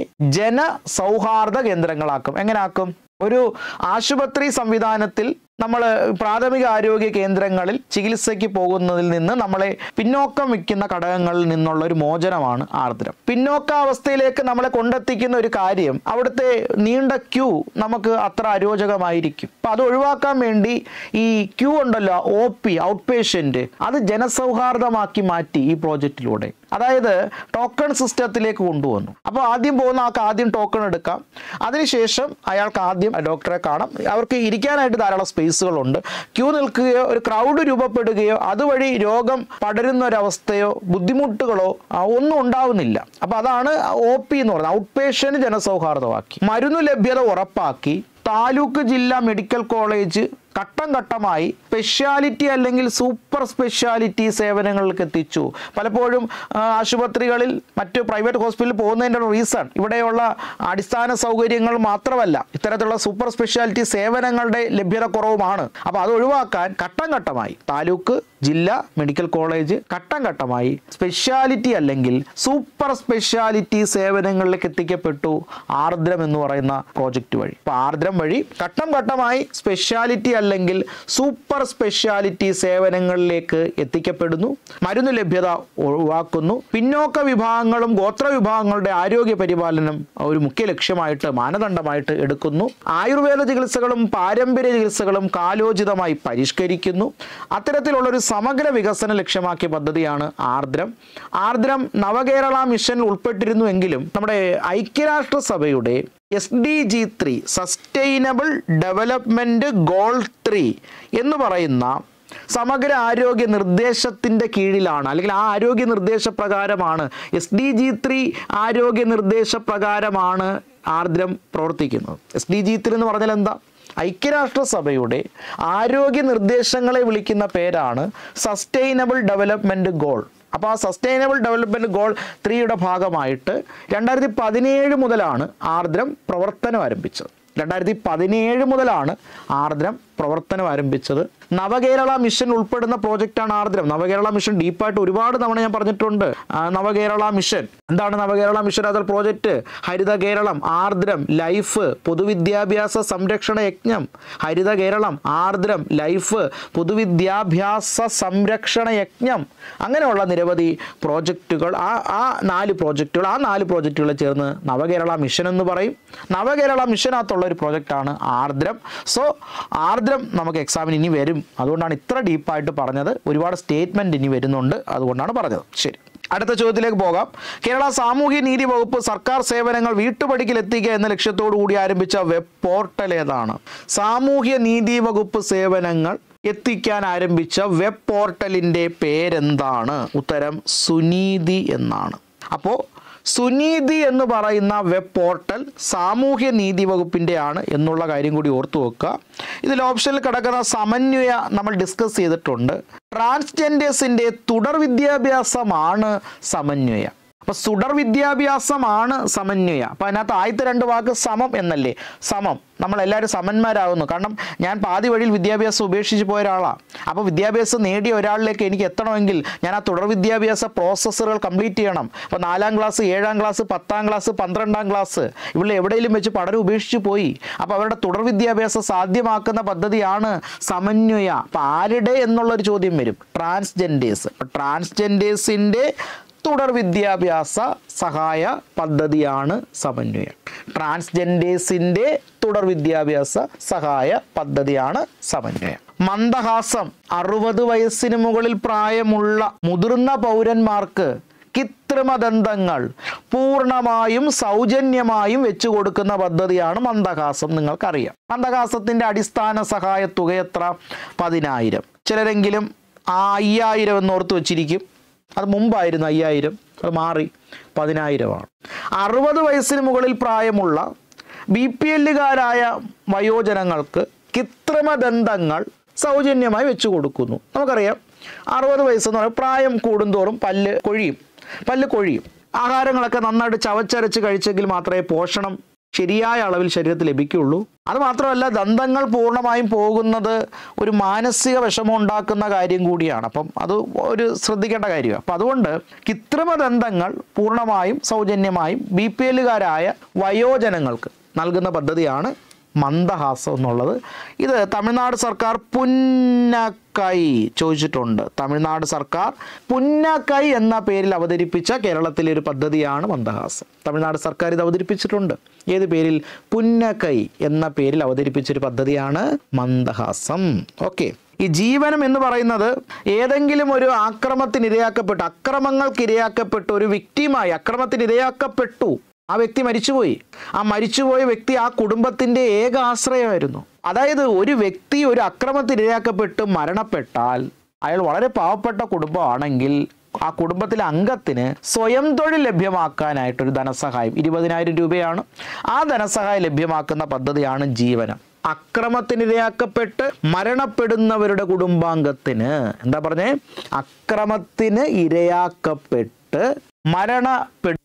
ജനസൗഹാർദ്ദ കേന്ദ്രങ്ങളാക്കും എങ്ങനെ ആക്കും ഒരു ആശുപത്രി സംവിധാനത്തിൽ നമ്മൾ പ്രാഥമിക ആരോഗ്യ കേന്ദ്രങ്ങളിൽ ചികിത്സയ്ക്ക് പോകുന്നതിൽ നിന്ന് നമ്മളെ പിന്നോക്കം വയ്ക്കുന്ന ഘടകങ്ങളിൽ നിന്നുള്ള ഒരു മോചനമാണ് ആർദ്രം പിന്നോക്കാവസ്ഥയിലേക്ക് നമ്മളെ കൊണ്ടെത്തിക്കുന്ന ഒരു കാര്യം അവിടുത്തെ നീണ്ട ക്യൂ നമുക്ക് അത്ര അരോചകമായിരിക്കും അപ്പം അത് ഒഴിവാക്കാൻ വേണ്ടി ഈ ക്യൂ ഉണ്ടല്ലോ ഒ പി ഔട്ട് പേഷ്യൻ്റ് അത് ജനസൗഹാർദ്ദമാക്കി മാറ്റി ഈ പ്രോജക്റ്റിലൂടെ അതായത് ടോക്കൺ സിസ്റ്റത്തിലേക്ക് കൊണ്ടുവന്നു അപ്പോൾ ആദ്യം പോകുന്ന ആൾക്ക് ആദ്യം ടോക്കൺ എടുക്കാം അതിനുശേഷം അയാൾക്ക് ആദ്യം ഡോക്ടറെ കാണാം അവർക്ക് ഇരിക്കാനായിട്ട് ധാരാളം സ്പേസുകളുണ്ട് ക്യൂ നിൽക്കുകയോ ഒരു ക്രൗഡ് രൂപപ്പെടുകയോ അതുവഴി രോഗം പടരുന്ന ഒരവസ്ഥയോ ബുദ്ധിമുട്ടുകളോ ആ, ഒന്നും ഉണ്ടാവുന്നില്ല അപ്പോൾ അതാണ് ഒ പി എന്ന് പറയുന്നത് ഔട്ട് പേഷ്യൻ്റ് ജനസൗഹാർദ്ദമാക്കി മരുന്ന് ലഭ്യത ഉറപ്പാക്കി താലൂക്ക് ജില്ലാ മെഡിക്കൽ കോളേജ് ഘട്ടം ഘട്ടമായി സ്പെഷ്യാലിറ്റി അല്ലെങ്കിൽ സൂപ്പർ സ്പെഷ്യാലിറ്റി സേവനങ്ങളിലേക്ക് എത്തിച്ചു പലപ്പോഴും ആ, ആശുപത്രികളിൽ മറ്റ് പ്രൈവറ്റ് ഹോസ്പിറ്റലിൽ പോകുന്നതിൻ്റെ റീസൺ ഇവിടെയുള്ള അടിസ്ഥാന സൗകര്യങ്ങൾ മാത്രമല്ല ഇത്തരത്തിലുള്ള സൂപ്പർ സ്പെഷ്യാലിറ്റി സേവനങ്ങളുടെ ലഭ്യത കുറവുമാണ് അപ്പോൾ അത് ഒഴിവാക്കാൻ ഘട്ടം ഘട്ടമായി താലൂക്ക് ജില്ല മെഡിക്കൽ കോളേജ് ഘട്ടം ഘട്ടമായി സ്പെഷ്യാലിറ്റി അല്ലെങ്കിൽ സൂപ്പർ സ്പെഷ്യാലിറ്റി സേവനങ്ങളിലേക്ക് എത്തിക്കപ്പെട്ടു ആർദ്രം എന്ന് പറയുന്ന പ്രോജക്റ്റ് വഴി അപ്പോൾ ആർദ്രം വഴി ഘട്ടം ഘട്ടമായി സ്പെഷ്യാലിറ്റി അല്ലെങ്കിൽ സൂപ്പർ സ്പെഷ്യാലിറ്റി സേവനങ്ങളിലേക്ക് എത്തിക്കപ്പെടുന്നു മരുന്ന് ലഭ്യത ഒഴിവാക്കുന്നു പിന്നോക്ക വിഭാഗങ്ങളും ഗോത്ര വിഭാഗങ്ങളുടെ ആരോഗ്യ പരിപാലനം ഒരു മുഖ്യ ലക്ഷ്യമായിട്ട് മാനദണ്ഡമായിട്ട് എടുക്കുന്നു ആയുർവേദ ചികിത്സകളും പാരമ്പര്യ ചികിത്സകളും കാലോചിതമായി പരിഷ്കരിക്കുന്നു അത്തരത്തിലുള്ള ഒരു സമഗ്ര വികസനം ലക്ഷ്യമാക്കിയ പദ്ധതിയാണ് ആർദ്രം ആർദ്രം നവകേരള മിഷനിൽ ഉൾപ്പെട്ടിരുന്നുവെങ്കിലും നമ്മുടെ ഐക്യരാഷ്ട്രസഭയുടെ S D G three sustainable development goal three എന്ന് പറയുന്ന സമഗ്ര ആരോഗ്യ നിർദ്ദേശത്തിൻ്റെ കീഴിലാണ് അല്ലെങ്കിൽ ആ ആരോഗ്യ നിർദ്ദേശപ്രകാരമാണ് എസ് ഡി ജി ത്രീ ആരോഗ്യ നിർദ്ദേശപ്രകാരമാണ് ആർദ്രം പ്രവർത്തിക്കുന്നത് എസ് ഡി ജി ത്രീ എന്ന് പറഞ്ഞാൽ എന്താ ഐക്യരാഷ്ട്രസഭയുടെ ആരോഗ്യ നിർദ്ദേശങ്ങളെ വിളിക്കുന്ന പേരാണ് സസ്റ്റൈനബിൾ ഡെവലപ്മെൻറ്റ് ഗോൾ അപ്പോൾ ആ സസ്റ്റൈനബിൾ ഡെവലപ്മെൻറ്റ് ഗോൾ ത്രീയുടെ ഭാഗമായിട്ട് രണ്ടായിരത്തി പതിനേഴ് മുതലാണ് ആർദ്രം പ്രവർത്തനം ആരംഭിച്ചത് രണ്ടായിരത്തി പതിനേഴ് മുതലാണ് ആർദ്രം പ്രവർത്തനം ആരംഭിച്ചത് നവകേരള മിഷൻ ഉൾപ്പെടുന്ന പ്രോജക്റ്റാണ് ആർദ്രം നവകേരള മിഷൻ ഡീപ്പായിട്ട് ഒരുപാട് തവണ ഞാൻ പറഞ്ഞിട്ടുണ്ട് ആ, നവകേരള മിഷൻ എന്താണ് നവകേരള മിഷൻ അതൽ പ്രോജക്റ്റ് ഹരിത കേരളം ആർദ്രം ലൈഫ് പൊതുവിദ്യാഭ്യാസ സംരക്ഷണ യജ്ഞം ഹരിത കേരളം ആർദ്രം ലൈഫ് പൊതുവിദ്യാഭ്യാസ സംരക്ഷണ യജ്ഞം അങ്ങനെയുള്ള നിരവധി പ്രോജക്റ്റുകൾ ആ ആ നാല് പ്രോജക്റ്റുകൾ ആ നാല് പ്രോജക്റ്റുകൾ ചേർന്ന് നവകേരള മിഷൻ എന്ന് പറയും നവകേരള മിഷനകത്തുള്ള ഒരു പ്രോജക്റ്റാണ് ആർദ്രം സോ ആർദ്രം നമുക്ക് എക്സാമിന് ഇനി വരും അതുകൊണ്ടാണ് ഇത്ര ഡീപ്പായിട്ട് പറഞ്ഞത് ഒരുപാട് സ്റ്റേറ്റ്മെൻറ്റ് ഇനി വരുന്നുണ്ട് അതുകൊണ്ടാണ് പറഞ്ഞത് ശരി അടുത്ത ചോദ്യത്തിലേക്ക് പോകാം കേരള സാമൂഹ്യ നീതി വകുപ്പ് സർക്കാർ സേവനങ്ങൾ വീട്ടുപടിക്കൽ എത്തിക്കുക എന്ന ലക്ഷ്യത്തോടു കൂടി ആരംഭിച്ച വെബ് പോർട്ടൽ ഏതാണ് സാമൂഹ്യ നീതി വകുപ്പ് സേവനങ്ങൾ എത്തിക്കാൻ ആരംഭിച്ച വെബ് പോർട്ടലിൻ്റെ പേരെന്താണ് ഉത്തരം സുനീതി എന്നാണ് അപ്പോൾ സുനീതി എന്ന് പറയുന്ന വെബ് പോർട്ടൽ സാമൂഹ്യ നീതി വകുപ്പിൻ്റെ ആണ് എന്നുള്ള കാര്യം കൂടി ഓർത്തു വെക്കുക ഇതിൽ ഓപ്ഷനിൽ കിടക്കുന്ന സമന്വയ നമ്മൾ ഡിസ്കസ് ചെയ്തിട്ടുണ്ട് ട്രാൻസ്ജെൻഡേഴ്സിൻ്റെ തുടർ വിദ്യാഭ്യാസമാണ് സമന്വയ അപ്പോൾ തുടർ വിദ്യാഭ്യാസമാണ് സമന്വയ അപ്പോൾ അതിനകത്ത് ആദ്യത്തെ രണ്ട് വാക്ക് സമം എന്നല്ലേ സമം നമ്മളെല്ലാവരും സമന്മാരാകുന്നു കാരണം ഞാൻ പാതി വഴിയിൽ വിദ്യാഭ്യാസം ഉപേക്ഷിച്ച് പോയ ഒരാളാണ് അപ്പോൾ വിദ്യാഭ്യാസം നേടിയ ഒരാളിലേക്ക് എനിക്ക് എത്തണമെങ്കിൽ ഞാൻ ആ തുടർ വിദ്യാഭ്യാസ പ്രോസസ്സുകൾ കംപ്ലീറ്റ് ചെയ്യണം അപ്പോൾ നാലാം ക്ലാസ് ഏഴാം ക്ലാസ് പത്താം ക്ലാസ് പന്ത്രണ്ടാം ക്ലാസ് ഇവിടെ എവിടെയെങ്കിലും വെച്ച് പഠനം ഉപേക്ഷിച്ച് പോയി അപ്പോൾ അവരുടെ തുടർ വിദ്യാഭ്യാസം സാധ്യമാക്കുന്ന പദ്ധതിയാണ് സമന്വയ അപ്പോൾ ആരുടെ എന്നുള്ളൊരു ചോദ്യം വരും ട്രാൻസ്ജെൻഡേഴ്സ് അപ്പോൾ ട്രാൻസ്ജെൻഡേഴ്സിൻ്റെ തുടർ വിദ്യാഭ്യാസ സഹായ പദ്ധതിയാണ് സമന്വയ ട്രാൻസ്ജെൻഡേഴ്സിൻ്റെ തുടർ വിദ്യാഭ്യാസ സഹായ പദ്ധതിയാണ് സമന്വയം മന്ദഹാസം അറുപത് വയസ്സിന് മുകളിൽ പ്രായമുള്ള മുതിർന്ന പൗരന്മാർക്ക് കൃത്രിമദന്തങ്ങൾ പൂർണ്ണമായും സൗജന്യമായും വെച്ചു കൊടുക്കുന്ന പദ്ധതിയാണ് മന്ദഹാസം നിങ്ങൾക്കറിയാം മന്ദഹാസത്തിൻ്റെ അടിസ്ഥാന സഹായ തുക എത്ര പതിനായിരം ചിലരെങ്കിലും ആ അയ്യായിരം എന്ന് ഓർത്ത് വെച്ചിരിക്കും അത് മുമ്പായിരുന്നു അയ്യായിരം അത് മാറി പതിനായിരമാണ് അറുപത് വയസ്സിന് മുകളിൽ പ്രായമുള്ള ബി പി എല്ലുകാരായ വയോജനങ്ങൾക്ക് കൃത്രിമ ദന്തങ്ങൾ സൗജന്യമായി വെച്ചു കൊടുക്കുന്നു നമുക്കറിയാം അറുപത് വയസ്സെന്ന് പറയുമ്പോൾ പ്രായം കൂടുന്തോറും പല്ല് കൊഴിയും പല്ല് കൊഴിയും ആഹാരങ്ങളൊക്കെ നന്നായിട്ട് ചവച്ചരച്ച് കഴിച്ചെങ്കിൽ മാത്രമേ പോഷണം ശരിയായ അളവിൽ ശരീരത്തിൽ ലഭിക്കുകയുള്ളൂ അത് മാത്രമല്ല ദന്തങ്ങൾ പൂർണ്ണമായും പോകുന്നത് ഒരു മാനസിക വിഷമം ഉണ്ടാക്കുന്ന കാര്യം കൂടിയാണ് അപ്പം അത് ഒരു ശ്രദ്ധിക്കേണ്ട കാര്യമാണ് അപ്പം അതുകൊണ്ട് കൃത്രിമ ദന്തങ്ങൾ പൂർണ്ണമായും സൗജന്യമായും ബി പി എല്ലുകാരായ വയോജനങ്ങൾക്ക് നൽകുന്ന പദ്ധതിയാണ് മന്ദഹാസം എന്നുള്ളത് ഇത് തമിഴ്നാട് സർക്കാർ പുന്നക്കൈ ചോദിച്ചിട്ടുണ്ട് തമിഴ്നാട് സർക്കാർ പുന്നക്കൈ എന്ന പേരിൽ അവതരിപ്പിച്ച കേരളത്തിലെ ഒരു പദ്ധതിയാണ് മന്ദഹാസം തമിഴ്നാട് സർക്കാർ ഇത് അവതരിപ്പിച്ചിട്ടുണ്ട് ഏത് പേരിൽ പുന്നക്കൈ എന്ന പേരിൽ അവതരിപ്പിച്ചൊരു പദ്ധതിയാണ് മന്ദഹാസം ഓക്കെ ഈ ജീവനം എന്ന് പറയുന്നത് ഏതെങ്കിലും ഒരു ആക്രമത്തിന് ഇരയാക്കപ്പെട്ടു അക്രമങ്ങൾക്ക് ഇരയാക്കപ്പെട്ടു ഒരു വ്യക്തിയുമായി അക്രമത്തിന് ഇരയാക്കപ്പെട്ടു ആ വ്യക്തി മരിച്ചുപോയി ആ മരിച്ചുപോയ വ്യക്തി ആ കുടുംബത്തിന്റെ ഏക ആശ്രയമായിരുന്നു അതായത് ഒരു വ്യക്തി ഒരു അക്രമത്തിന് ഇരയാക്കപ്പെട്ട് മരണപ്പെട്ടാൽ അയാൾ വളരെ പാവപ്പെട്ട കുടുംബമാണെങ്കിൽ ആ കുടുംബത്തിലെ അംഗത്തിന് സ്വയം തൊഴിൽ ലഭ്യമാക്കാനായിട്ടൊരു ധനസഹായം ഇരുപതിനായിരം രൂപയാണ് ആ ധനസഹായം ലഭ്യമാക്കുന്ന പദ്ധതിയാണ് ജീവനം അക്രമത്തിനിരയാക്കപ്പെട്ട് മരണപ്പെടുന്നവരുടെ കുടുംബാംഗത്തിന് എന്താ പറഞ്ഞേ അക്രമത്തിന് ഇരയാക്കപ്പെട്ട് മരണപ്പെടു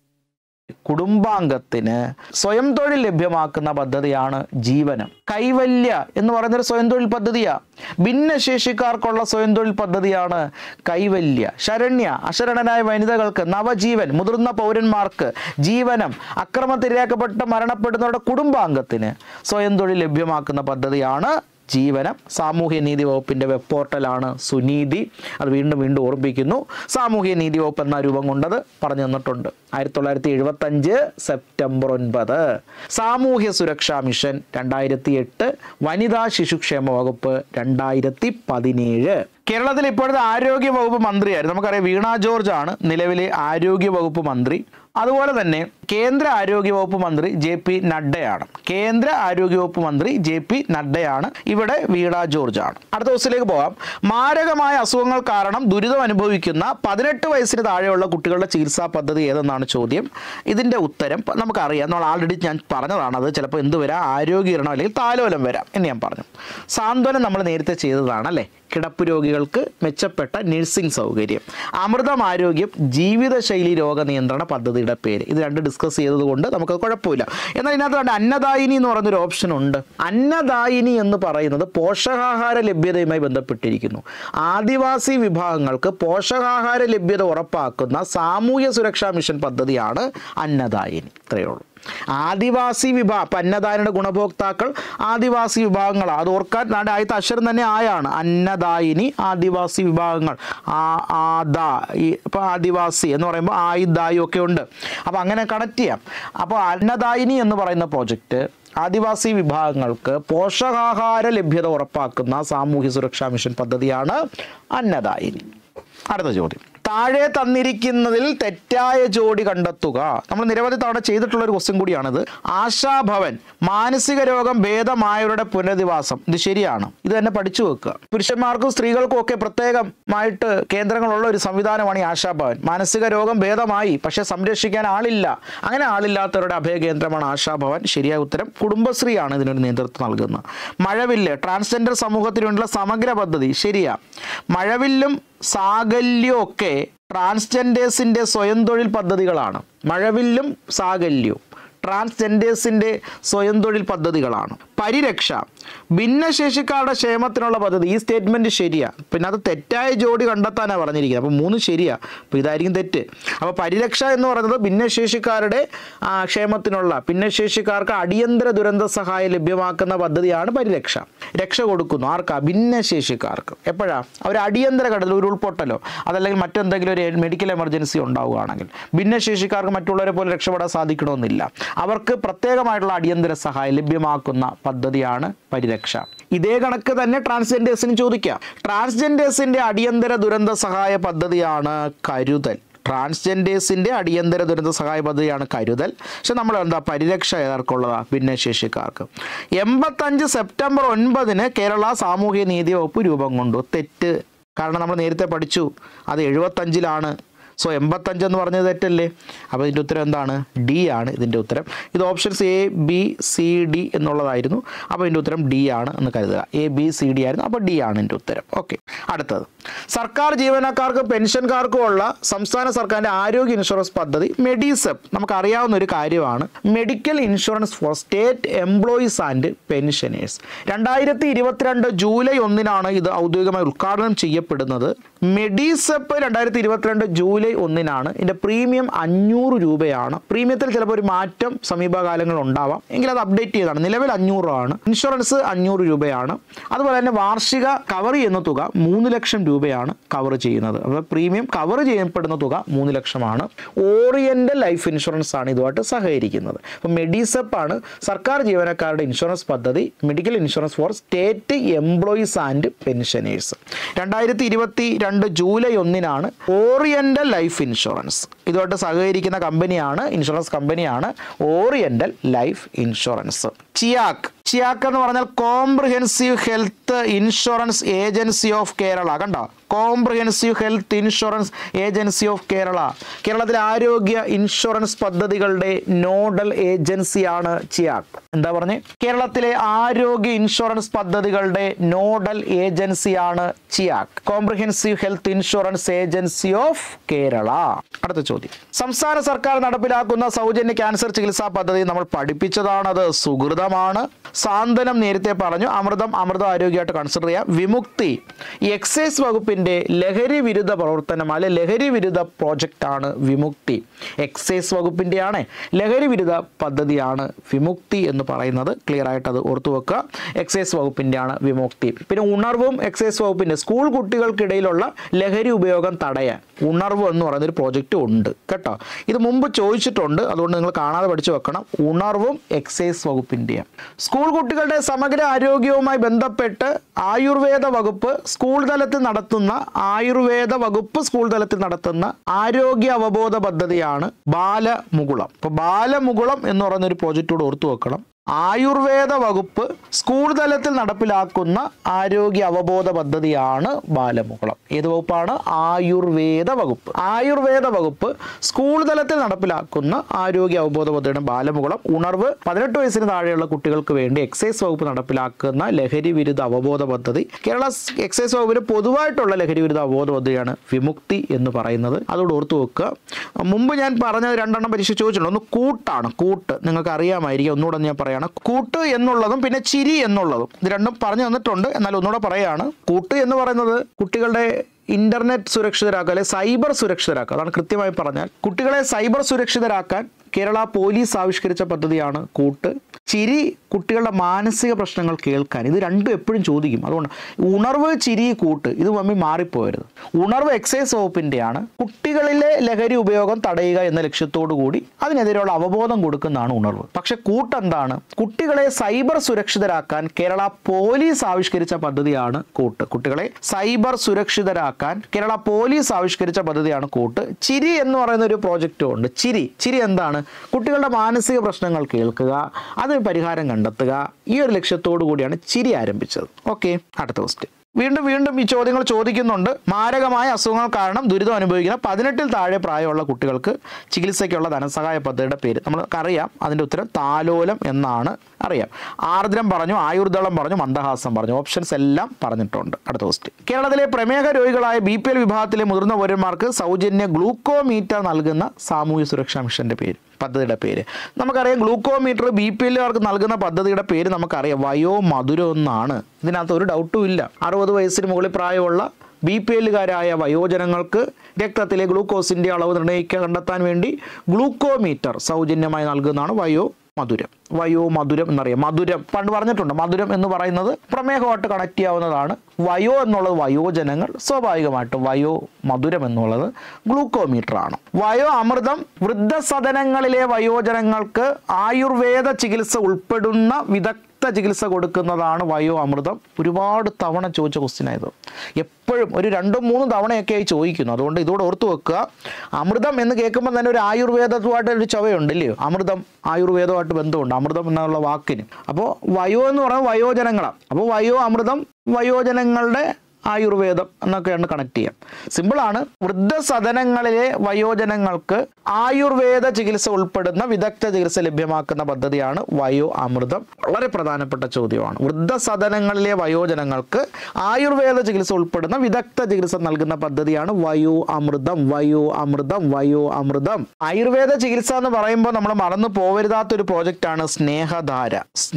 കുടുംബാംഗത്തിന് സ്വയം തൊഴിൽ ലഭ്യമാക്കുന്ന പദ്ധതിയാണ് ജീവനം കൈവല്യ എന്ന് പറയുന്നൊരു സ്വയം തൊഴിൽ പദ്ധതിയാ ഭിന്നശേഷിക്കാർക്കുള്ള സ്വയം തൊഴിൽ പദ്ധതിയാണ് കൈവല്യ ശരണ്യ അശരണനായ വനിതകൾക്ക് നവജീവൻ മുതിർന്ന പൗരന്മാർക്ക് ജീവനം അക്രമത്തിരയാക്കപ്പെട്ട് മരണപ്പെടുന്നവരുടെ കുടുംബാംഗത്തിന് സ്വയം തൊഴിൽ ലഭ്യമാക്കുന്ന പദ്ധതിയാണ് ജീവനം സാമൂഹ്യ നീതി വകുപ്പിൻ്റെ വെബ് പോർട്ടലാണ് സുനീതി അത് വീണ്ടും വീണ്ടും ഓർമ്മിപ്പിക്കുന്നു സാമൂഹ്യ നീതി വകുപ്പ് എന്ന രൂപം കൊണ്ടത് പറഞ്ഞു തന്നിട്ടുണ്ട് ആയിരത്തി തൊള്ളായിരത്തി എഴുപത്തഞ്ച് സെപ്റ്റംബർ ഒൻപത് സാമൂഹ്യ സുരക്ഷാ മിഷൻ രണ്ടായിരത്തി എട്ട് വനിതാ ശിശുക്ഷേമ വകുപ്പ് രണ്ടായിരത്തി പതിനേഴ് കേരളത്തിൽ ഇപ്പോഴത്തെ ആരോഗ്യ വകുപ്പ് മന്ത്രിയായിരുന്നു നമുക്കറിയാം വീണ ജോർജ് ആണ് നിലവിലെ ആരോഗ്യ വകുപ്പ് മന്ത്രി അതുപോലെ തന്നെ കേന്ദ്ര ആരോഗ്യ വകുപ്പ് മന്ത്രി ജെ പി നഡ്ഡയാണ് കേന്ദ്ര ആരോഗ്യ വകുപ്പ് മന്ത്രി ജെ പി നഡ്ഡയാണ് ഇവിടെ വീണ ജോർജ് ആണ് അടുത്ത ദിവസത്തിലേക്ക് പോകാം മാരകമായ അസുഖങ്ങൾ കാരണം ദുരിതം അനുഭവിക്കുന്ന പതിനെട്ട് വയസ്സിന് താഴെയുള്ള കുട്ടികളുടെ ചികിത്സാ പദ്ധതി ഏതെന്നാണ് ചോദ്യം ഇതിൻ്റെ ഉത്തരം പ- നമുക്കറിയാം നമ്മൾ ആൾറെഡി ഞാൻ പറഞ്ഞതാണ് അത് ചിലപ്പോൾ എന്ത് വരാം ആരോഗ്യകരണം അല്ലെങ്കിൽ താലോലം വരാം എന്ന് ഞാൻ പറഞ്ഞു സാന്ത്വനം നമ്മൾ നേരത്തെ ചെയ്തതാണ് അല്ലേ കിടപ്പ് രോഗികൾക്ക് മെച്ചപ്പെട്ട നഴ്സിംഗ് സൗകര്യം അമൃതം ആരോഗ്യം ജീവിതശൈലി രോഗ നിയന്ത്രണ പദ്ധതിയുടെ പേര് ഇത് രണ്ട് ഡിസ്കസ് ചെയ്തതുകൊണ്ട് നമുക്ക് കുഴപ്പമില്ല എന്നാൽ ഇതിനകത്ത് കണ്ട അന്നദായിനി എന്ന് പറയുന്നൊരു ഓപ്ഷൻ ഉണ്ട് അന്നദായിനി എന്ന് പറയുന്നത് പോഷകാഹാര ലഭ്യതയുമായി ബന്ധപ്പെട്ടിരിക്കുന്നു ആദിവാസി വിഭാഗങ്ങൾക്ക് പോഷകാഹാര ലഭ്യത ഉറപ്പാക്കുന്ന സാമൂഹ്യ സുരക്ഷാ മിഷൻ പദ്ധതിയാണ് അന്നദായിനി ഇത്രയേ ഉള്ളൂ ആദിവാസി വിഭാഗം ഇപ്പം അന്നദാനിയുടെ ഗുണഭോക്താക്കൾ ആദിവാസി വിഭാഗങ്ങളാണ് അത് ഓർക്കാൻ നാട് ആദ്യത്തെ അക്ഷരം തന്നെ ആയാണ് അന്നദായിനി ആദിവാസി വിഭാഗങ്ങൾ ആ ആദ ഈ ഇപ്പോൾ ആദിവാസി എന്ന് പറയുമ്പോൾ ആയി ദായും ഒക്കെ ഉണ്ട് അപ്പോൾ അങ്ങനെ കണക്ട് ചെയ്യാം അപ്പോൾ അന്നദായിനി എന്ന് പറയുന്ന പ്രോജക്റ്റ് ആദിവാസി വിഭാഗങ്ങൾക്ക് പോഷകാഹാര ലഭ്യത ഉറപ്പാക്കുന്ന സാമൂഹ്യ സുരക്ഷാ മിഷൻ പദ്ധതിയാണ് അന്നദായിനി അടുത്ത ചോദ്യം താഴെ തന്നിരിക്കുന്നതിൽ തെറ്റായ ജോഡി കണ്ടെത്തുക നമ്മൾ നിരവധി തവണ ചെയ്തിട്ടുള്ള ഒരു ക്വസ്റ്റ്യൻ കൂടിയാണിത് ആശാഭവൻ മാനസിക രോഗം ഭേദമായവരുടെ പുനരധിവാസം ഇത് ശരിയാണ് ഇത് തന്നെ പഠിച്ചു വെക്കുക പുരുഷന്മാർക്കും സ്ത്രീകൾക്കും ഒക്കെ പ്രത്യേകമായിട്ട് കേന്ദ്രങ്ങളുള്ള ഒരു സംവിധാനമാണ് ഈ ആശാഭവൻ മാനസിക രോഗം ഭേദമായി പക്ഷെ സംരക്ഷിക്കാൻ ആളില്ല അങ്ങനെ ആളില്ലാത്തവരുടെ അഭയകേന്ദ്രമാണ് ആശാഭവൻ ശരിയായ ഉത്തരം കുടുംബശ്രീയാണ് ഇതിനൊരു നേതൃത്വം നൽകുന്നത് മഴവില്ല് ട്രാൻസ്ജെൻഡർ സമൂഹത്തിന് വേണ്ടിയുള്ള സമഗ്ര പദ്ധതി ശരിയാ മഴവില്ലും സാകല്യവും ഒക്കെ ട്രാൻസ്ജെൻഡേഴ്സിൻ്റെ സ്വയം തൊഴിൽ പദ്ധതികളാണ് മഴവില്ലും സാകല്യവും ട്രാൻസ്ജെൻഡേഴ്സിൻ്റെ സ്വയം തൊഴിൽ പദ്ധതികളാണ് പരിരക്ഷ ഭിന്നശേഷിക്കാരുടെ ക്ഷേമത്തിനുള്ള പദ്ധതി ഈ സ്റ്റേറ്റ്മെൻറ്റ് ശരിയാ പിന്നെ അത് തെറ്റായ ജോഡി കണ്ടെത്താനാണ് പറഞ്ഞിരിക്കുന്നത് അപ്പോൾ മൂന്ന് ശരിയാ അപ്പോൾ ഇതായിരിക്കും തെറ്റ് അപ്പോൾ പരിരക്ഷ എന്ന് പറയുന്നത് ഭിന്നശേഷിക്കാരുടെ ആ, ക്ഷേമത്തിനുള്ള ഭിന്നശേഷിക്കാർക്ക് അടിയന്തര ദുരന്ത സഹായം ലഭ്യമാക്കുന്ന പദ്ധതിയാണ് പരിരക്ഷ രക്ഷ കൊടുക്കുന്നു ആർക്കാ ഭിന്നശേഷിക്കാർക്ക് എപ്പോഴാ അവർ അടിയന്തര ഘട്ടത്തിൽ ഒരു ഉൾപ്പൊട്ടലോ അതല്ലെങ്കിൽ മറ്റെന്തെങ്കിലും ഒരു മെഡിക്കൽ എമർജൻസി ഉണ്ടാവുകയാണെങ്കിൽ ഭിന്നശേഷിക്കാർക്ക് മറ്റുള്ളവരെ പോലെ രക്ഷപ്പെടാൻ സാധിക്കണമെന്നില്ല അവർക്ക് പ്രത്യേകമായിട്ടുള്ള അടിയന്തര സഹായം ലഭ്യമാക്കുന്ന പദ്ധതിയാണ് പരിരക്ഷ ഇതേ കണക്ക് തന്നെ ട്രാൻസ്ജെൻഡേഴ്സിന് ചോദിക്കാം ട്രാൻസ്ജെൻഡേഴ്സിന്റെ അടിയന്തര ദുരന്ത സഹായ പദ്ധതിയാണ് കരുതൽ ട്രാൻസ്ജെൻഡേഴ്സിന്റെ അടിയന്തര ദുരന്ത സഹായ പദ്ധതിയാണ് കരുതൽ പക്ഷെ നമ്മൾ എന്താ പരിരക്ഷ ഏതാർക്കുള്ളതാ ഭിന്നശേഷിക്കാർക്ക് എൺപത്തഞ്ച് സെപ്റ്റംബർ ഒൻപതിന് കേരള സാമൂഹ്യ നീതി വകുപ്പ് രൂപം കൊണ്ടു തെറ്റ് കാരണം നമ്മൾ നേരത്തെ പഠിച്ചു അത് എഴുപത്തഞ്ചിലാണ് സോ എൺപത്തഞ്ച് എന്ന് പറഞ്ഞത് തെറ്റല്ലേ അപ്പോൾ ഇതിൻ്റെ ഉത്തരം എന്താണ് ഡി ആണ് ഇതിൻ്റെ ഉത്തരം ഇത് options A B C D എന്നുള്ളതായിരുന്നു അപ്പോൾ ഇതിൻ്റെ ഉത്തരം ഡി ആണ് എന്ന് കരുതുക എ ബി സി ഡി ആയിരുന്നു അപ്പോൾ ഡി ആണ് എൻ്റെ ഉത്തരം ഓക്കെ അടുത്തത് സർക്കാർ ജീവനക്കാർക്കും പെൻഷൻകാർക്കും ഉള്ള സംസ്ഥാന സർക്കാരിൻ്റെ ആരോഗ്യ ഇൻഷുറൻസ് പദ്ധതി മെഡിസെപ്പ് നമുക്കറിയാവുന്ന ഒരു കാര്യമാണ് medical insurance for state employees and pensioners രണ്ടായിരത്തി ഇരുപത്തിരണ്ട് ജൂലൈ ഒന്നിനാണ് ഇത് ഔദ്യോഗികമായി ഉദ്ഘാടനം ചെയ്യപ്പെടുന്നത് മെഡിസെപ്പ് രണ്ടായിരത്തി ഇരുപത്തിരണ്ട് ജൂലൈ ഒന്നിനാണ് ഇതിൻ്റെ പ്രീമിയം അഞ്ഞൂറ് രൂപയാണ് പ്രീമിയത്തിൽ ചിലപ്പോൾ ഒരു മാറ്റം സമീപകാലങ്ങളിൽ ഉണ്ടാവാം എങ്കിൽ അത് അപ്ഡേറ്റ് ചെയ്തതാണ് നിലവിൽ അഞ്ഞൂറാണ് ഇൻഷുറൻസ് അഞ്ഞൂറ് രൂപയാണ് അതുപോലെ തന്നെ വാർഷിക കവർ ചെയ്യുന്ന തുക മൂന്ന് ലക്ഷം രൂപയാണ് കവർ ചെയ്യുന്നത് അപ്പോൾ പ്രീമിയം കവർ ചെയ്യപ്പെടുന്ന തുക മൂന്ന് ലക്ഷമാണ് ഓറിയൻ്റൽ ലൈഫ് ഇൻഷുറൻസ് ആണ് ഇതുമായിട്ട് സഹകരിക്കുന്നത് അപ്പോൾ മെഡിസെപ്പ് ആണ് സർക്കാർ ജീവനക്കാരുടെ ഇൻഷുറൻസ് പദ്ധതി medical insurance for state employees and pensioners രണ്ടായിരത്തി ഇരുപത്തി രണ്ട് ജൂലൈ ഒന്നിനാണ് ഓറിയൻ്റൽ ലൈഫ് ഇൻഷുറൻസ് ഇതുമായിട്ട് സഹകരിക്കുന്ന കമ്പനിയാണ് ഇൻഷുറൻസ് കമ്പനിയാണ് Oriental life insurance CHIAK CHIAK എന്ന് പറഞ്ഞാൽ comprehensive health insurance agency of Kerala കണ്ടോ comprehensive health insurance agency of Kerala കേരളത്തിലെ ആരോഗ്യ ഇൻഷുറൻസ് പദ്ധതികളുടെ നോഡൽ ഏജൻസിയാണ് ചിയാക്ക് എന്താ പറഞ്ഞേ കേരളത്തിലെ ആരോഗ്യ ഇൻഷുറൻസ് പദ്ധതികളുടെ നോഡൽ ഏജൻസിയാണ് CHIAK comprehensive health insurance agency of Kerala അടുത്ത ചോദ്യം സംസ്ഥാന സർക്കാർ നടപ്പിലാക്കുന്ന സൗജന്യ ക്യാൻസർ ചികിത്സാ പദ്ധതി നമ്മൾ പഠിപ്പിച്ചതാണത് സുഹൃതമാണ് സാന്ത്വനം നേരത്തെ പറഞ്ഞു അമൃതം അമൃത ആരോഗ്യമായിട്ട് കൺസിഡർ ചെയ്യാം വിമുക്തി ഈ എക്സൈസ് വകുപ്പിന്റെ ലഹരി വിരുദ്ധ പ്രവർത്തനം അല്ലെ ലഹരി വിരുദ്ധ പ്രോജക്റ്റാണ് വിമുക്തി എക്സൈസ് വകുപ്പിൻ്റെയാണ് ലഹരി വിരുദ്ധ പദ്ധതിയാണ് വിമുക്തി എന്ന് പറയുന്നത് ക്ലിയർ ആയിട്ട് അത് ഓർത്തു വെക്കുക എക്സൈസ് വകുപ്പിൻ്റെയാണ് വിമുക്തി പിന്നെ ഉണർവും എക്സൈസ് വകുപ്പിൻ്റെ സ്കൂൾ കുട്ടികൾക്കിടയിലുള്ള ലഹരി ഉപയോഗം തടയാൻ ഉണർവ് എന്ന് പറയുന്ന ഒരു പ്രോജക്റ്റ് ഉണ്ട് കേട്ടോ ഇത് മുമ്പ് ചോദിച്ചിട്ടുണ്ട് അതുകൊണ്ട് നിങ്ങൾ കാണാതെ പഠിച്ചു വെക്കണം ഉണർവും എക്സൈസ് വകുപ്പിൻ്റെയാണ് സ്കൂൾ കുട്ടികളുടെ സമഗ്ര ആരോഗ്യവുമായി ബന്ധപ്പെട്ട് ആയുർവേദ വകുപ്പ് സ്കൂൾ തലത്തിൽ നടത്തുന്ന ആയുർവേദ വകുപ്പ് സ്കൂൾ തലത്തിൽ നടത്തുന്ന ആരോഗ്യ അവബോധ പദ്ധതിയാണ് ബാലമുകുളം അപ്പോൾ ബാലമുകുളം എന്ന് പറയുന്ന ഒരു പ്രോജക്റ്റ് കൂടെ ഓർത്തു വെക്കണം ആയുർവേദ വകുപ്പ് സ്കൂൾ തലത്തിൽ നടപ്പിലാക്കുന്ന ആരോഗ്യ അവബോധ പദ്ധതിയാണ് ബാലമുകുളം ഏത് വകുപ്പാണ് ആയുർവേദ വകുപ്പ് ആയുർവേദ വകുപ്പ് സ്കൂൾ തലത്തിൽ നടപ്പിലാക്കുന്ന ആരോഗ്യ അവബോധ പദ്ധതിയാണ് ബാലമുകുളം ഉണർവ് പതിനെട്ട് വയസ്സിന് താഴെയുള്ള കുട്ടികൾക്ക് വേണ്ടി എക്സൈസ് വകുപ്പ് നടപ്പിലാക്കുന്ന ലഹരി വിരുദ്ധ അവബോധ പദ്ധതി കേരള എക്സൈസ് വകുപ്പിന് പൊതുവായിട്ടുള്ള ലഹരി വിരുദ്ധ അവബോധ പദ്ധതിയാണ് വിമുക്തി എന്ന് പറയുന്നത് അതോട് ഓർത്തു വെക്കുക മുമ്പ് ഞാൻ പറഞ്ഞത് രണ്ടെണ്ണം പരീക്ഷ ചോദിച്ചിട്ടുണ്ട് ഒന്ന് കൂട്ടാണ് കൂട്ട് നിങ്ങൾക്ക് അറിയാമായിരിക്കും ഒന്നുകൂടെ ഞാൻ പറയാണ് കൂട്ട് എന്നുള്ളതും പിന്നെ ചിരി എന്നുള്ളതും ഇത് രണ്ടും പറഞ്ഞു തന്നിട്ടുണ്ട് എന്നാൽ ഒന്നുകൂടെ പറയാണ് കൂട്ട് എന്ന് പറയുന്നത് കുട്ടികളുടെ ഇന്റർനെറ്റ് സുരക്ഷിതരാക്കുക അല്ലെ സൈബർ സുരക്ഷിതരാക്കുക അതാണ് കൃത്യമായി പറഞ്ഞാൽ കുട്ടികളെ സൈബർ സുരക്ഷിതരാക്കാൻ കേരള പോലീസ് ആവിഷ്കരിച്ച പദ്ധതിയാണ് കൂട്ട് ചിരി കുട്ടികളുടെ മാനസിക പ്രശ്നങ്ങൾ കേൾക്കാൻ ഇത് രണ്ടും എപ്പോഴും ചോദിക്കും അതുകൊണ്ട് ഉണർവ് ചിരി കൂട്ട് ഇത് തമ്മിൽ മാറിപ്പോയരുത് ഉണർവ് എക്സൈസ് വകുപ്പിൻ്റെയാണ് കുട്ടികളിലെ ലഹരി ഉപയോഗം തടയുക എന്ന ലക്ഷ്യത്തോടു കൂടി അതിനെതിരെയുള്ള അവബോധം കൊടുക്കുന്നതാണ് ഉണർവ് പക്ഷെ കൂട്ടെന്താണ് കുട്ടികളെ സൈബർ സുരക്ഷിതരാക്കാൻ കേരള പോലീസ് ആവിഷ്കരിച്ച പദ്ധതിയാണ് കൂട്ട് കുട്ടികളെ സൈബർ സുരക്ഷിതരാക്കാൻ കേരള പോലീസ് ആവിഷ്കരിച്ച പദ്ധതിയാണ് കൂട്ട് ചിരി എന്ന് പറയുന്ന ഒരു പ്രോജക്റ്റും ഉണ്ട് ചിരി ചിരി എന്താണ് കുട്ടികളുടെ മാനസിക പ്രശ്നങ്ങൾ കേൾക്കുക അതിന് പരിഹാരം കണ്ടെത്തുക ഈ ഒരു ലക്ഷ്യത്തോടു കൂടിയാണ് ചിരി ആരംഭിച്ചത് ഓക്കെ അടുത്ത ക്വസ്റ്റ്യൻ വീണ്ടും വീണ്ടും ഈ ചോദ്യങ്ങൾ ചോദിക്കുന്നുണ്ട് മാരകമായ അസുഖങ്ങൾ കാരണം ദുരിതം അനുഭവിക്കുന്ന പതിനെട്ടിൽ താഴെ പ്രായമുള്ള കുട്ടികൾക്ക് ചികിത്സയ്ക്കുള്ള ധനസഹായ പദ്ധതിയുടെ പേര് നമ്മൾക്കറിയാം അതിൻ്റെ ഉത്തരം താലോലം എന്നാണ് അറിയാം ആർദ്രം പറഞ്ഞു ആയുർദളം പറഞ്ഞു മന്ദഹാസം പറഞ്ഞു ഓപ്ഷൻസ് എല്ലാം പറഞ്ഞിട്ടുണ്ട് അടുത്ത ക്വസ്റ്റ്യൻ കേരളത്തിലെ പ്രമേഹ രോഗികളായ ബി പി എൽ വിഭാഗത്തിലെ മുതിർന്ന പൗരന്മാർക്ക് സൗജന്യ ഗ്ലൂക്കോമീറ്റർ നൽകുന്ന സാമൂഹ്യ സുരക്ഷാ മിഷന്റെ പേര് പദ്ധതിയുടെ പേര് നമുക്കറിയാം ഗ്ലൂക്കോമീറ്റർ ബി പി എല്ലുകാർക്ക് നൽകുന്ന പദ്ധതിയുടെ പേര് നമുക്കറിയാം വയോ മധുരം എന്നാണ് ഇതിനകത്ത് ഒരു ഡൗട്ടും ഇല്ല അറുപത് വയസ്സിന് മുകളിൽ പ്രായമുള്ള ബി പി എല്ലുകാരായ വയോജനങ്ങൾക്ക് രക്തത്തിലെ ഗ്ലൂക്കോസിൻ്റെ അളവ് നിർണ്ണയിക്കാൻ കണ്ടെത്താൻ വേണ്ടി ഗ്ലൂക്കോമീറ്റർ സൗജന്യമായി നൽകുന്നതാണ് വയോ മധുരം വയോ മധുരം എന്നറിയാം മധുരം പണ്ട് പറഞ്ഞിട്ടുണ്ട് മധുരം എന്ന് പറയുന്നത് പ്രമേഹമായിട്ട് കണക്ട് ചെയ്യാവുന്നതാണ് വയോ എന്നുള്ളത് വയോജനങ്ങൾ സ്വാഭാവികമായിട്ടും വയോ മധുരം എന്നുള്ളത് ഗ്ലൂക്കോമീറ്റർ ആണ് വയോ അമൃതം വൃദ്ധസദനങ്ങളിലെ വയോജനങ്ങൾക്ക് ആയുർവേദ ചികിത്സ ഉൾപ്പെടുന്ന വിദഗ്ധ ചികിത്സ കൊടുക്കുന്നതാണ് വയോ അമൃതം ഒരുപാട് തവണ ചോദിച്ച ക്വസ്റ്റ്യൻ ആയത് എപ്പോഴും ഒരു രണ്ടും മൂന്നും തവണയൊക്കെ ആയി ചോദിക്കുന്നു അതുകൊണ്ട് ഇതോടെ ഓർത്ത് വെക്കുക അമൃതം എന്ന് കേൾക്കുമ്പോൾ തന്നെ ഒരു ആയുർവേദവുമായിട്ട് ഒരു ചവയുണ്ട് ഇല്ലയോ അമൃതം ആയുർവേദമായിട്ട് ബന്ധമുണ്ട് അമൃതം എന്നുള്ള വാക്കിന് അപ്പോൾ വയോ എന്ന് പറയുന്നത് വയോജനങ്ങളാണ് അപ്പോൾ വയോ അമൃതം വയോജനങ്ങളുടെ ആയുർവേദം എന്നൊക്കെയാണ് കണക്ട് ചെയ്യാം സിമ്പിളാണ് വൃദ്ധസദനങ്ങളിലെ വയോജനങ്ങൾക്ക് ആയുർവേദ ചികിത്സ ഉൾപ്പെടുന്ന വിദഗ്ധ ചികിത്സ ലഭ്യമാക്കുന്ന പദ്ധതിയാണ് വയോ അമൃതം വളരെ പ്രധാനപ്പെട്ട ചോദ്യമാണ് വൃദ്ധസദനങ്ങളിലെ വയോജനങ്ങൾക്ക് ആയുർവേദ ചികിത്സ ഉൾപ്പെടുന്ന വിദഗ്ധ ചികിത്സ നൽകുന്ന പദ്ധതിയാണ് വയോ അമൃതം വയോ അമൃതം വയോ അമൃതം ആയുർവേദ ചികിത്സ എന്ന് പറയുമ്പോൾ നമ്മൾ മറന്നു പോവരുതാത്തൊരു പ്രോജക്റ്റാണ് സ്നേഹധാര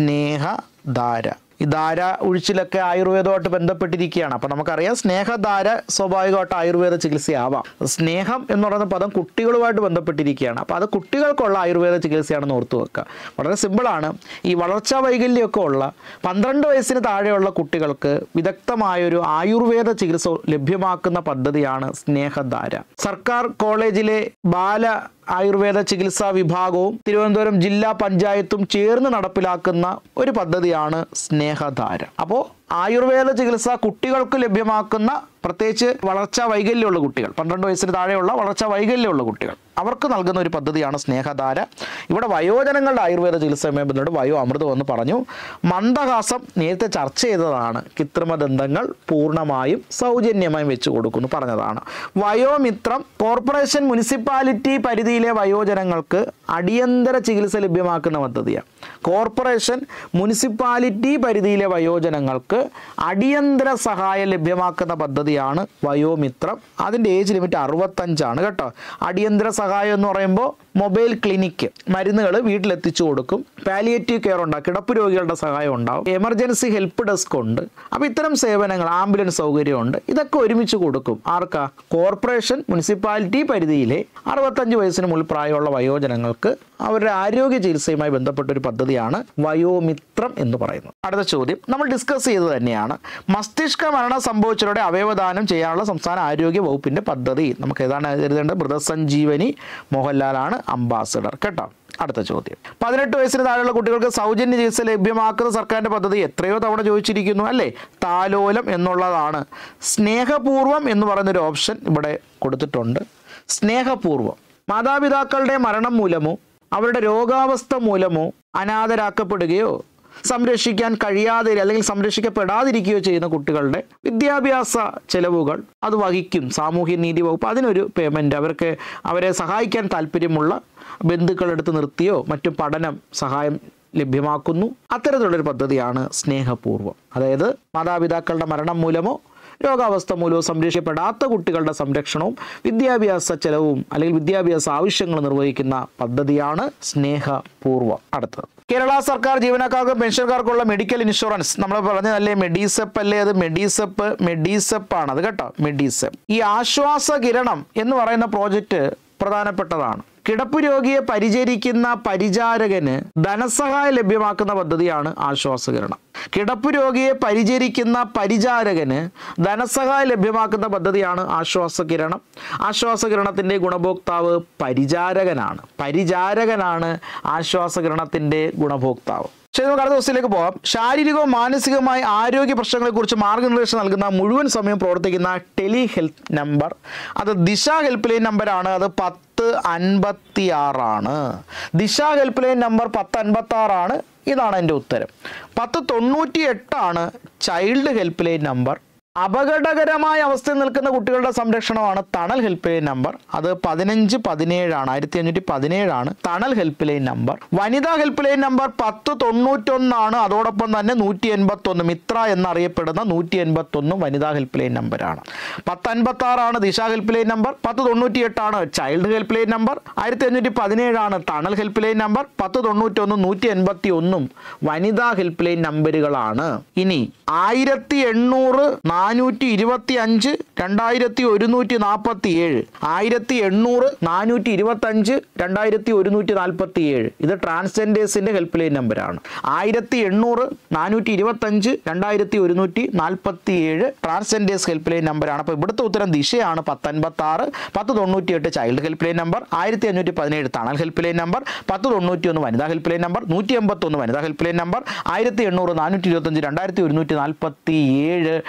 സ്നേഹധാര ഈ ധാര ഒഴിച്ചിലൊക്കെ ആയുർവേദമായിട്ട് ബന്ധപ്പെട്ടിരിക്കുകയാണ് അപ്പം നമുക്കറിയാം സ്നേഹധാര സ്വാഭാവികമായിട്ട് ആയുർവേദ ചികിത്സയാവാം സ്നേഹം എന്ന് പറയുന്ന പദം കുട്ടികളുമായിട്ട് ബന്ധപ്പെട്ടിരിക്കുകയാണ് അപ്പോൾ അത് കുട്ടികൾക്കുള്ള ആയുർവേദ ചികിത്സയാണെന്ന് ഓർത്തു വെക്കുക വളരെ സിമ്പിളാണ് ഈ വളർച്ചാ വൈകല്യമൊക്കെ ഉള്ള പന്ത്രണ്ട് വയസ്സിന് താഴെയുള്ള കുട്ടികൾക്ക് വിദഗ്ധമായൊരു ആയുർവേദ ചികിത്സ ലഭ്യമാക്കുന്ന പദ്ധതിയാണ് സ്നേഹധാര സർക്കാർ കോളേജിലെ ബാല ആയുർവേദ ചികിത്സാ വിഭാഗവും തിരുവനന്തപുരം ജില്ലാ പഞ്ചായത്തും ചേർന്ന് നടപ്പിലാക്കുന്ന ഒരു പദ്ധതിയാണ് സ്നേഹധാര അപ്പോൾ ആയുർവേദ ചികിത്സ കുട്ടികൾക്ക് ലഭ്യമാക്കുന്ന പ്രത്യേകിച്ച് വളർച്ചാ വൈകല്യമുള്ള കുട്ടികൾ പന്ത്രണ്ട് വയസ്സിന് താഴെയുള്ള വളർച്ചാ വൈകല്യമുള്ള കുട്ടികൾ അവർക്ക് നൽകുന്ന ഒരു പദ്ധതിയാണ് സ്നേഹധാര ഇവിടെ വയോജനങ്ങളുടെ ആയുർവേദ ചികിത്സയുമായി ബന്ധപ്പെട്ട് വയോ അമൃതം എന്ന് പറഞ്ഞു മന്ദഹാസം നേരത്തെ ചർച്ച ചെയ്തതാണ് കൃത്രിമദന്തങ്ങൾ പൂർണ്ണമായും സൗജന്യമായും വെച്ചു കൊടുക്കുന്നു പറഞ്ഞതാണ് വയോമിത്രം കോർപ്പറേഷൻ മുനിസിപ്പാലിറ്റി പരിധിയിലെ വയോജനങ്ങൾക്ക് അടിയന്തര ചികിത്സ ലഭ്യമാക്കുന്ന പദ്ധതിയാണ് കോർപ്പറേഷൻ മുനിസിപ്പാലിറ്റി പരിധിയിലെ വയോജനങ്ങൾക്ക് അടിയന്തര സഹായം ലഭ്യമാക്കുന്ന പദ്ധതിയാണ് വയോമിത്രം അതിൻ്റെ ഏജ് ലിമിറ്റ് അറുപത്തഞ്ചാണ് കേട്ടോ അടിയന്തര സഹായം എന്ന് പറയുമ്പോൾ മൊബൈൽ ക്ലിനിക്ക് മരുന്നുകൾ വീട്ടിലെത്തിച്ചു കൊടുക്കും പാലിയേറ്റീവ് കെയർ ഉണ്ടാകും കിടപ്പ് രോഗികളുടെ സഹായം ഉണ്ടാവും എമർജൻസി ഹെൽപ്പ് ഡെസ്ക് ഉണ്ട് അപ്പോൾ ഇത്തരം സേവനങ്ങൾ ആംബുലൻസ് സൗകര്യമുണ്ട് ഇതൊക്കെ ഒരുമിച്ച് കൊടുക്കും ആർക്കാ കോർപ്പറേഷൻ മുനിസിപ്പാലിറ്റി പരിധിയിലെ അറുപത്തഞ്ച് വയസ്സിന് മുകളിൽ പ്രായമുള്ള വയോജനങ്ങൾക്ക് അവരുടെ ആരോഗ്യ ചികിത്സയുമായി ബന്ധപ്പെട്ട ഒരു പദ്ധതിയാണ് വയോമിത്രം എന്ന് പറയുന്നത് അടുത്ത ചോദ്യം നമ്മൾ ഡിസ്കസ് ചെയ്തത് തന്നെയാണ് മസ്തിഷ്ക മരണം സംഭവിച്ചവരുടെ അവയവദാനം ചെയ്യാനുള്ള സംസ്ഥാന ആരോഗ്യ വകുപ്പിന്റെ പദ്ധതി നമുക്ക് ഏതാണ് എഴുതേണ്ടത് മൃതസഞ്ജീവനി മോഹൻലാലാണ് അംബാസഡർ കേട്ടോ അടുത്ത ചോദ്യം പതിനെട്ട് വയസ്സിന് താഴെയുള്ള കുട്ടികൾക്ക് സൗജന്യ ചികിത്സ ലഭ്യമാക്കുന്ന സർക്കാരിന്റെ പദ്ധതി എത്രയോ തവണ ചോദിച്ചിരിക്കുന്നു അല്ലേ താലോലം എന്നുള്ളതാണ് സ്നേഹപൂർവം എന്ന് പറയുന്ന ഒരു ഓപ്ഷൻ ഇവിടെ കൊടുത്തിട്ടുണ്ട് സ്നേഹപൂർവം മാതാപിതാക്കളുടെ മരണം മൂലമോ അവരുടെ രോഗാവസ്ഥ മൂലമോ അനാഥരാക്കപ്പെടുകയോ സംരക്ഷിക്കാൻ കഴിയാതെ അല്ലെങ്കിൽ സംരക്ഷിക്കപ്പെടാതിരിക്കുകയോ ചെയ്യുന്ന കുട്ടികളുടെ വിദ്യാഭ്യാസ ചെലവുകൾ അത് വഹിക്കും സാമൂഹ്യ നീതി വകുപ്പ് അതിനൊരു പേയ്മെൻറ്റ് അവർക്ക് അവരെ സഹായിക്കാൻ താല്പര്യമുള്ള ബന്ധുക്കളെടുത്ത് നിർത്തിയോ മറ്റു പഠനം സഹായം ലഭ്യമാക്കുന്നു അത്തരത്തിലുള്ളൊരു പദ്ധതിയാണ് സ്നേഹപൂർവ്വം അതായത് മാതാപിതാക്കളുടെ മരണം മൂലമോ രോഗാവസ്ഥ മൂലവും സംരക്ഷിക്കപ്പെടാത്ത കുട്ടികളുടെ സംരക്ഷണവും വിദ്യാഭ്യാസ ചെലവും അല്ലെങ്കിൽ വിദ്യാഭ്യാസ ആവശ്യങ്ങൾ നിർവഹിക്കുന്ന പദ്ധതിയാണ് സ്നേഹപൂർവ്വം അടുത്തത് കേരള സർക്കാർ ജീവനക്കാർക്കും പെൻഷൻകാർക്കുള്ള മെഡിക്കൽ ഇൻഷുറൻസ് നമ്മൾ പറഞ്ഞതല്ലേ മെഡീസെപ്പ് അല്ലേ അത് മെഡീസെപ്പ് മെഡീസെപ്പ് ആണ് അത് കേട്ടോ മെഡീസെപ്പ് ഈ ആശ്വാസ കിരണം എന്ന് പറയുന്ന പ്രോജക്റ്റ് പ്രധാനപ്പെട്ടതാണ് കിടപ്പ് രോഗിയെ പരിചരിക്കുന്ന പരിചാരകന് ധനസഹായം ലഭ്യമാക്കുന്ന പദ്ധതിയാണ് ആശ്വാസകിരണം കിടപ്പ് രോഗിയെ പരിചരിക്കുന്ന പരിചാരകന് ധനസഹായം ലഭ്യമാക്കുന്ന പദ്ധതിയാണ് ആശ്വാസകിരണം ആശ്വാസകിരണത്തിൻ്റെ ഗുണഭോക്താവ് പരിചാരകനാണ് പരിചാരകനാണ് ആശ്വാസകിരണത്തിൻ്റെ ഗുണഭോക്താവ് ശരി നമുക്ക് അടുത്ത ദിവസത്തിലേക്ക് പോകാം ശാരീരികവും മാനസികവുമായ ആരോഗ്യ പ്രശ്നങ്ങളെക്കുറിച്ച് മാർഗനിർദ്ദേശം നൽകുന്ന മുഴുവൻ സമയം പ്രവർത്തിക്കുന്ന ടെലി ഹെൽത്ത് നമ്പർ അത് ദിശ ഹെൽപ്പ് ലൈൻ നമ്പറാണ് അത് പത്ത് അൻപത്തി ആറാണ് ദിശ ഹെൽപ്പ് ലൈൻ നമ്പർ പത്ത് അൻപത്തി ആറാണ് ഇതാണ് എൻ്റെ ഉത്തരം പത്ത് തൊണ്ണൂറ്റി എട്ടാണ് ചൈൽഡ് ഹെൽപ്പ് ലൈൻ നമ്പർ അപകടകരമായ അവസ്ഥയിൽ നിൽക്കുന്ന കുട്ടികളുടെ സംരക്ഷണമാണ് തണൽ ഹെൽപ്പ് ലൈൻ നമ്പർ അത് പതിനഞ്ച് പതിനേഴാണ് ആയിരത്തി അഞ്ഞൂറ്റി പതിനേഴാണ് തണൽ ഹെൽപ്പ് ലൈൻ നമ്പർ വനിതാ ഹെൽപ്പ് ലൈൻ നമ്പർ പത്ത് തൊണ്ണൂറ്റൊന്നാണ് അതോടൊപ്പം തന്നെ നൂറ്റി എൺപത്തൊന്ന് മിത്ര എന്നറിയപ്പെടുന്ന നൂറ്റി എൺപത്തൊന്ന് വനിതാ ഹെൽപ്പ് ലൈൻ നമ്പറാണ് പത്ത് അൻപത്തി ആറാണ് ദിശ ഹെൽപ്പ് ലൈൻ നമ്പർ പത്ത് തൊണ്ണൂറ്റി എട്ടാണ് ചൈൽഡ് ഹെൽപ്പ് ലൈൻ നമ്പർ ആയിരത്തി അഞ്ഞൂറ്റി പതിനേഴാണ് ടണൽ ഹെൽപ്പ് ലൈൻ നമ്പർ പത്ത് തൊണ്ണൂറ്റൊന്നും നൂറ്റി എൺപത്തി ഒന്നും വനിതാ ഹെൽപ്പ് ലൈൻ നമ്പറുകളാണ് ഇനി ആയിരത്തി എണ്ണൂറ് നാനൂറ്റി ഇരുപത്തി അഞ്ച് രണ്ടായിരത്തി ഒരുന്നൂറ്റി നാൽപ്പത്തി ഏഴ് ആയിരത്തി എണ്ണൂറ് നാനൂറ്റി ഇരുപത്തി അഞ്ച് രണ്ടായിരത്തി ഒരുന്നൂറ്റി നാൽപ്പത്തി ഏഴ് ഇത് ട്രാൻസ്ജെൻഡേഴ്സിന്റെ ഹെൽപ്പ് ലൈൻ നമ്പറാണ് ആയിരത്തി എണ്ണൂറ് നാനൂറ്റി ഇരുപത്തി അഞ്ച് രണ്ടായിരത്തി ഒരുന്നൂറ്റി നാൽപ്പത്തി ഏഴ് ട്രാൻസ്ജെൻഡേഴ്സ് ഹെൽപ്പ് ലൈൻ നമ്പറാണ് അപ്പോൾ ഇവിടുത്തെ ഉത്തരം ദിശയാണ് പത്തൊൻപത്തി ആറ് പത്ത് തൊണ്ണൂറ്റി എട്ട് ചൈൽഡ് ഹെൽപ്പ് ലൈൻ നമ്പർ ആയിരത്തി അഞ്ഞൂറ്റി പതിനേഴ് തണൽ ഹെൽപ്പ് ലൈൻ നമ്പർ പത്ത് തൊണ്ണൂറ്റി ഒന്ന് വനിതാ ഹെൽപ്പ് ലൈൻ നമ്പർ നൂറ്റി എൺപത്തി ഒന്ന് വനിതാ ഹെൽപ്പ് ലൈൻ നമ്പർ ആയിരത്തി എണ്ണൂറ് നാനൂറ്റി ഇരുപത്തഞ്ച് രണ്ടായിരത്തി ഒരുന്നൂറ്റി നാൽപ്പത്തി ഏഴ് trans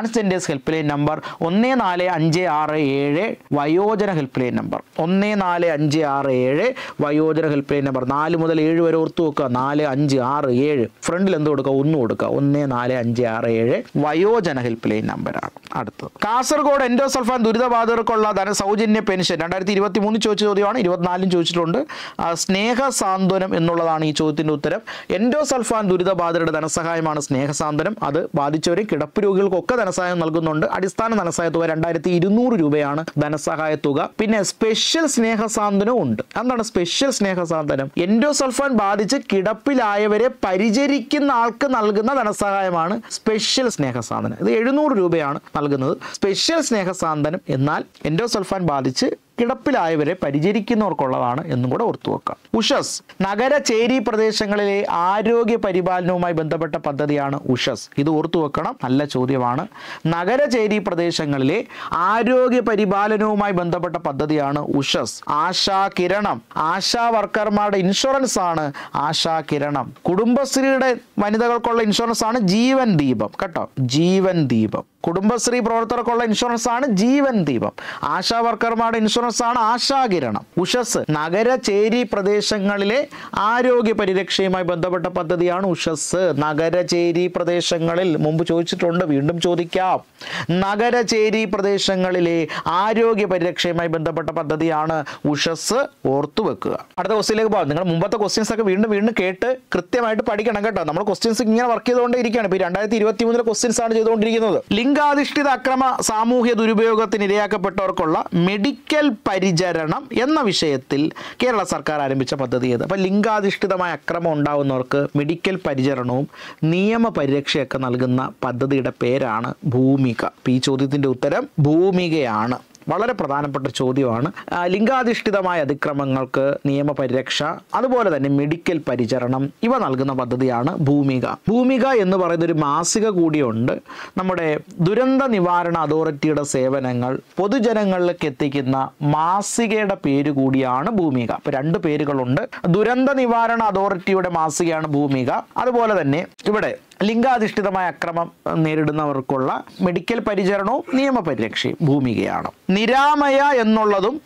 transgenders helpline number ഒന്ന് നാല് അഞ്ച് ആറ് ഏഴ് വയോജന ഹെൽപ്പ് ലൈൻ നമ്പർ ഒന്ന് നാല് അഞ്ച് ആറ് ഏഴ് വയോജന ഹെൽപ്പ് ലൈൻ നമ്പർ നാല് മുതൽ ഏഴ് വരെ ഓർത്ത് വെക്കുക നാല് അഞ്ച് ആറ് ഏഴ് ഫ്രണ്ടിൽ എന്ത് കൊടുക്കുക ഒന്ന് കൊടുക്കുക ഒന്ന് നാല് അഞ്ച് ആറ് ഏഴ് വയോജന ഹെൽപ്പ് ലൈൻ നമ്പറാണ് അടുത്തത് കാസർഗോഡ് എൻഡോസൾഫാൻ ദുരിതബാധിതർക്കുള്ള ധന സൗജന്യ പെൻഷൻ രണ്ടായിരത്തി ഇരുപത്തി മൂന്ന് ചോദിച്ച ചോദ്യമാണ് ഇരുപത്തിനാലും ചോദിച്ചിട്ടുണ്ട് ആ, സ്നേഹ സാന്ത്വനം എന്നുള്ളതാണ് ഈ ചോദ്യത്തിന്റെ ഉത്തരം എൻഡോസൾഫാൻ ദുരിതബാധിതരുടെ ധനസഹായമാണ് സ്നേഹസാന്ത്വനം അത് ബാധിച്ചവരെ കിടപ്പ് രോഗികൾക്കൊക്കെ ധനസഹായം നൽകുന്നുണ്ട് അടിസ്ഥാന ധനസഹായ തുക രണ്ടായിരത്തി ഇരുന്നൂറ് രൂപയാണ് ധനസഹായ തുക പിന്നെ സ്പെഷ്യൽ സ്നേഹസാന്ത്വനം ഉണ്ട് എന്താണ് സ്പെഷ്യൽ സ്നേഹസാന്ത്വനം എൻഡോസൾഫാൻ ബാധിച്ച് കിടപ്പിലായവരെ പരിചരിക്കുന്ന ആൾക്ക് നൽകുന്ന ധനസഹായമാണ് സ്പെഷ്യൽ സ്നേഹസാന്ത്വനം ഇത് എഴുന്നൂറ് രൂപയാണ് നൽകുന്നത് സ്പെഷ്യൽ സ്നേഹസാന്ത്വനം എന്നാൽ എൻഡോസൾഫാൻ ബാധിച്ച് കിടപ്പിലായവരെ പരിചരിക്കുന്നവർക്കുള്ളതാണ് എന്നും കൂടെ ഓർത്തു വെക്കാം ഉഷസ് നഗര ചേരി പ്രദേശങ്ങളിലെ ആരോഗ്യ പരിപാലനവുമായി ബന്ധപ്പെട്ട പദ്ധതിയാണ് ഉഷസ് ഇത് ഓർത്തു വെക്കണം നല്ല ചോദ്യമാണ് നഗര ചേരി പ്രദേശങ്ങളിലെ ആരോഗ്യ പരിപാലനവുമായി ബന്ധപ്പെട്ട പദ്ധതിയാണ് ഉഷസ് ആശാ കിരണം ആശാ വർക്കർമാരുടെ ഇൻഷുറൻസ് ആണ് ആശാ കിരണം കുടുംബശ്രീയുടെ വനിതകൾക്കുള്ള ഇൻഷുറൻസ് ആണ് ജീവൻ ദീപം കേട്ടോ ജീവൻ ദീപം കുടുംബശ്രീ പ്രവർത്തകർക്കുള്ള ഇൻഷുറൻസ് ആണ് ജീവൻ ദീപം ആശാ വർക്കർമാരുടെ ഇൻഷുറൻസ് ആണ് ആശാകിരണം ഉഷസ് നഗര ചേരി പ്രദേശങ്ങളിലെ ആരോഗ്യ പരിരക്ഷയുമായി ബന്ധപ്പെട്ട പദ്ധതിയാണ് ഉഷസ് നഗര ചേരി പ്രദേശങ്ങളിൽ മുമ്പ് ചോദിച്ചിട്ടുണ്ട് വീണ്ടും ചോദിക്കാം നഗര ചേരി പ്രദേശങ്ങളിലെ ആരോഗ്യ പരിരക്ഷയുമായി ബന്ധപ്പെട്ട പദ്ധതിയാണ് ഉഷസ് ഓർത്തു വെക്കുക അടുത്ത ക്വസ്റ്റ്യനിലേക്ക് പോകാം നിങ്ങൾ മുമ്പത്തെ ക്വസ്റ്റ്യൻസ് ഒക്കെ വീണ്ടും വീണ്ടും കേട്ട് കൃത്യമായിട്ട് പഠിക്കണം കേട്ടോ നമ്മൾ ക്വസ്റ്റ്യൻസ് ഇങ്ങനെ വർക്ക് ചെയ്തുകൊണ്ടേ ഇരിക്കുകയാണ് ഇപ്പോൾ രണ്ടായിരത്തി ഇരുപത്തി മൂന്നിലെ ക്വസ്റ്റ്യൻസ് ആണ് ചെയ്തുകൊണ്ടിരിക്കുന്നത് ലിംഗാധിഷ്ഠിത അക്രമ സാമൂഹ്യ ദുരുപയോഗത്തിന് ഇരയാക്കപ്പെട്ടവർക്കുള്ള മെഡിക്കൽ പരിചരണം എന്ന വിഷയത്തിൽ കേരള സർക്കാർ ആരംഭിച്ച പദ്ധതി ഏത് അപ്പോൾ ലിംഗാധിഷ്ഠിതമായ അക്രമം ഉണ്ടാവുന്നവർക്ക് മെഡിക്കൽ പരിചരണവും നിയമ പരിരക്ഷയൊക്കെ നൽകുന്ന പദ്ധതിയുടെ പേരാണ് ഭൂമിക അപ്പോൾ ഈ ചോദ്യത്തിൻ്റെ ഉത്തരം ഭൂമികയാണ് വളരെ പ്രധാനപ്പെട്ട ചോദ്യമാണ് ആ, ലിംഗാധിഷ്ഠിതമായ അതിക്രമങ്ങൾക്ക് നിയമപരിരക്ഷ അതുപോലെ തന്നെ മെഡിക്കൽ പരിചരണം ഇവ നൽകുന്ന പദ്ധതിയാണ് ഭൂമിക ഭൂമിക എന്ന് പറയുന്ന ഒരു മാസിക കൂടിയുണ്ട് നമ്മുടെ ദുരന്ത നിവാരണ അതോറിറ്റിയുടെ സേവനങ്ങൾ പൊതുജനങ്ങളിലേക്ക് എത്തിക്കുന്ന മാസികയുടെ പേര് കൂടിയാണ് ഭൂമിക അപ്പോൾ രണ്ട് പേരുകളുണ്ട് ദുരന്ത നിവാരണ അതോറിറ്റിയുടെ മാസികയാണ് ഭൂമിക അതുപോലെ തന്നെ ഇവിടെ ലിംഗാധിഷ്ഠിതമായ അക്രമം നേരിടുന്നവർക്കുള്ള മെഡിക്കൽ പരിചരണവും നിയമപരിരക്ഷയും ഭൂമികയാണ് നിരാമയ എന്നുള്ളതും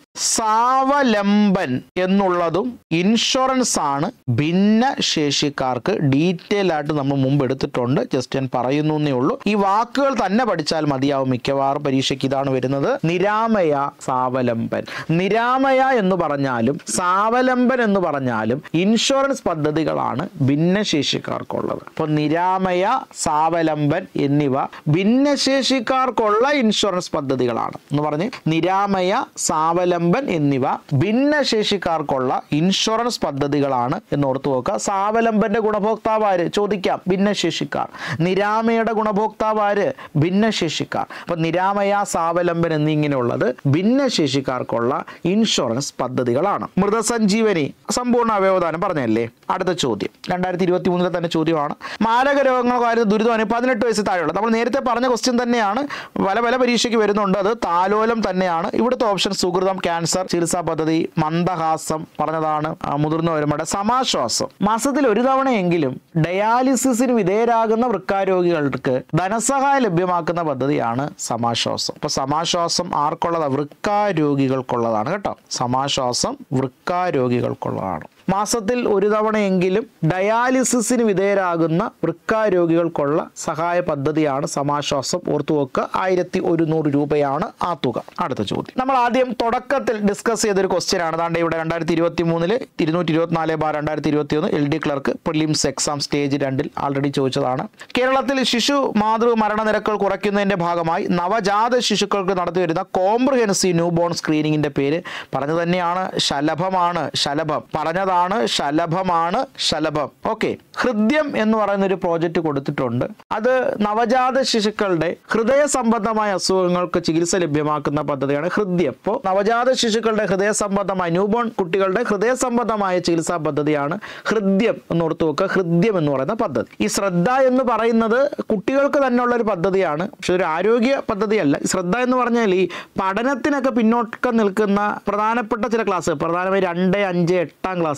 സാവലംബൻ എന്നുള്ളതും ഇൻഷുറൻസ് ആണ് ഭിന്നശേഷിക്കാർക്ക് ഡീറ്റെയിൽ ആയിട്ട് നമ്മൾ മുമ്പ് എടുത്തിട്ടുണ്ട് ജസ്റ്റ് ഞാൻ പറയുന്നു എന്നേ ഉള്ളൂ ഈ വാക്കുകൾ തന്നെ പഠിച്ചാൽ മതിയാവും മിക്കവാറും പരീക്ഷയ്ക്ക് ഇതാണ് വരുന്നത് നിരാമയ സാവലംബൻ നിരാമയ എന്ന് പറഞ്ഞാലും സാവലംബൻ എന്ന് പറഞ്ഞാലും ഇൻഷുറൻസ് പദ്ധതികളാണ് ഭിന്നശേഷിക്കാർക്കുള്ളത് അപ്പോൾ നിരാമയ സാവലംബൻ എന്നിവ ഭിന്നശേഷിക്കാർക്കുള്ള ഇൻഷുറൻസ് പദ്ധതികളാണ് എന്ന് പറഞ്ഞ് നിരാമയ സാവലംബൻ എന്നിവ ഭിന്നശേഷിക്കാർക്കുള്ള ഇൻഷുറൻസ് പദ്ധതികളാണ് എന്ന് ഓർത്തു നോക്കുക സാവലംബന്റെ ഗുണഭോക്താവ് ആര് ചോദിക്കാം ഭിന്നശേഷിക്കാർ നിരാമയുടെ ഗുണഭോക്താവ് ആര് ഭിന്നശേഷിക്കാർ അപ്പൊ നിരാമയ സാവലംബൻ എന്നിങ്ങനെയുള്ളത് ഭിന്നശേഷിക്കാർക്കുള്ള ഇൻഷുറൻസ് പദ്ധതികളാണ് മൃതസഞ്ജീവനി സമ്പൂർണ്ണ അവയവദാനം പറഞ്ഞല്ലേ അടുത്ത ചോദ്യം രണ്ടായിരത്തി ഇരുപത്തി മൂന്നിലെ തന്നെ ചോദ്യമാണ് മാരക രോഗങ്ങൾക്കായിരുന്നു ദുരിതമാണ് പതിനെട്ട് വയസ്സ് താഴെയുള്ളത് നമ്മൾ നേരത്തെ പറഞ്ഞ ക്വസ്റ്റ്യൻ തന്നെയാണ് പല പല പരീക്ഷയ്ക്ക് വരുന്നുണ്ട് അത് താലോലം തന്നെയാണ് ഇവിടുത്തെ ഓപ്ഷൻ സുഹൃതം ക്യാൻസർ ചികിത്സാ പദ്ധതി മന്ദഹാസം പറഞ്ഞതാണ് ആ, മുതിർന്നവരുടെ സമാശ്വാസം മാസത്തിൽ ഒരു തവണയെങ്കിലും ഡയാലിസിസിന് വിധേയരാകുന്ന വൃക്കാരോഗികൾക്ക് ധനസഹായം ലഭ്യമാക്കുന്ന പദ്ധതിയാണ് സമാശ്വാസം അപ്പൊ സമാശ്വാസം ആർക്കുള്ളതാണ് വൃക്കാരോഗികൾക്കുള്ളതാണ് കേട്ടോ സമാശ്വാസം വൃക്കാരോഗികൾക്കുള്ളതാണ് മാസത്തിൽ ഒരു തവണയെങ്കിലും ഡയാലിസിസിന് വിധേയരാകുന്ന വൃക്കാരോഗികൾക്കുള്ള സഹായ പദ്ധതിയാണ് സമാശ്വാസം ഓർത്തു വെക്കുക ആയിരത്തി ഒരുന്നൂറ് രൂപയാണ് ആ തുക അടുത്ത ചോദ്യം നമ്മൾ ആദ്യം തുടക്കത്തിൽ ഡിസ്കസ് ചെയ്തൊരു ക്വസ്റ്റ്യൻ ആണ് ദാണ്ട് ഇവിടെ രണ്ടായിരത്തി ഇരുപത്തി മൂന്നില് ഇരുന്നൂറ്റി ഇരുപത്തിനാല് ബാർ രണ്ടായിരത്തി ഇരുപത്തി ഒന്ന് L D clerk prelims exam stage രണ്ടിൽ ആൾറെഡി ചോദിച്ചതാണ് കേരളത്തിൽ ശിശു മാതൃ മരണനിരക്കുകൾ കുറയ്ക്കുന്നതിന്റെ ഭാഗമായി നവജാത ശിശുക്കൾക്ക് നടത്തി വരുന്ന കോംപ്രിഹെൻസീവ് ന്യൂ ബോൺ സ്ക്രീനിങ്ങിന്റെ പേര് പറഞ്ഞു തന്നെയാണ് ശലഭമാണ് ശലഭം പറഞ്ഞതാണ് ശലഭമാണ് ശലഭം ഓക്കെ ഹൃദ്യം എന്ന് പറയുന്ന ഒരു പ്രോജക്റ്റ് കൊടുത്തിട്ടുണ്ട് അത് നവജാത ശിശുക്കളുടെ ഹൃദയ സംബന്ധമായ അസുഖങ്ങൾക്ക് ചികിത്സ ലഭ്യമാക്കുന്ന പദ്ധതിയാണ് ഹൃദ്യം ഇപ്പോൾ നവജാത ശിശുക്കളുടെ ഹൃദയ സംബന്ധമായ ന്യൂബോൺ കുട്ടികളുടെ ഹൃദയ സംബന്ധമായ ചികിത്സാ പദ്ധതിയാണ് ഹൃദ്യം എന്ന് ഓർത്ത് വെക്കുക ഹൃദ്യം എന്ന് പറയുന്ന പദ്ധതി ഈ ശ്രദ്ധ എന്ന് പറയുന്നത് കുട്ടികൾക്ക് തന്നെ ഉള്ള ഒരു പദ്ധതിയാണ് പക്ഷെ ഒരു ആരോഗ്യ പദ്ധതിയല്ല ഈ ശ്രദ്ധ എന്ന് പറഞ്ഞാൽ ഈ പഠനത്തിനൊക്കെ പിന്നോക്കം നിൽക്കുന്ന പ്രധാനപ്പെട്ട ചില ക്ലാസ് പ്രധാനമായി രണ്ട് അഞ്ച് എട്ടാം ക്ലാസ്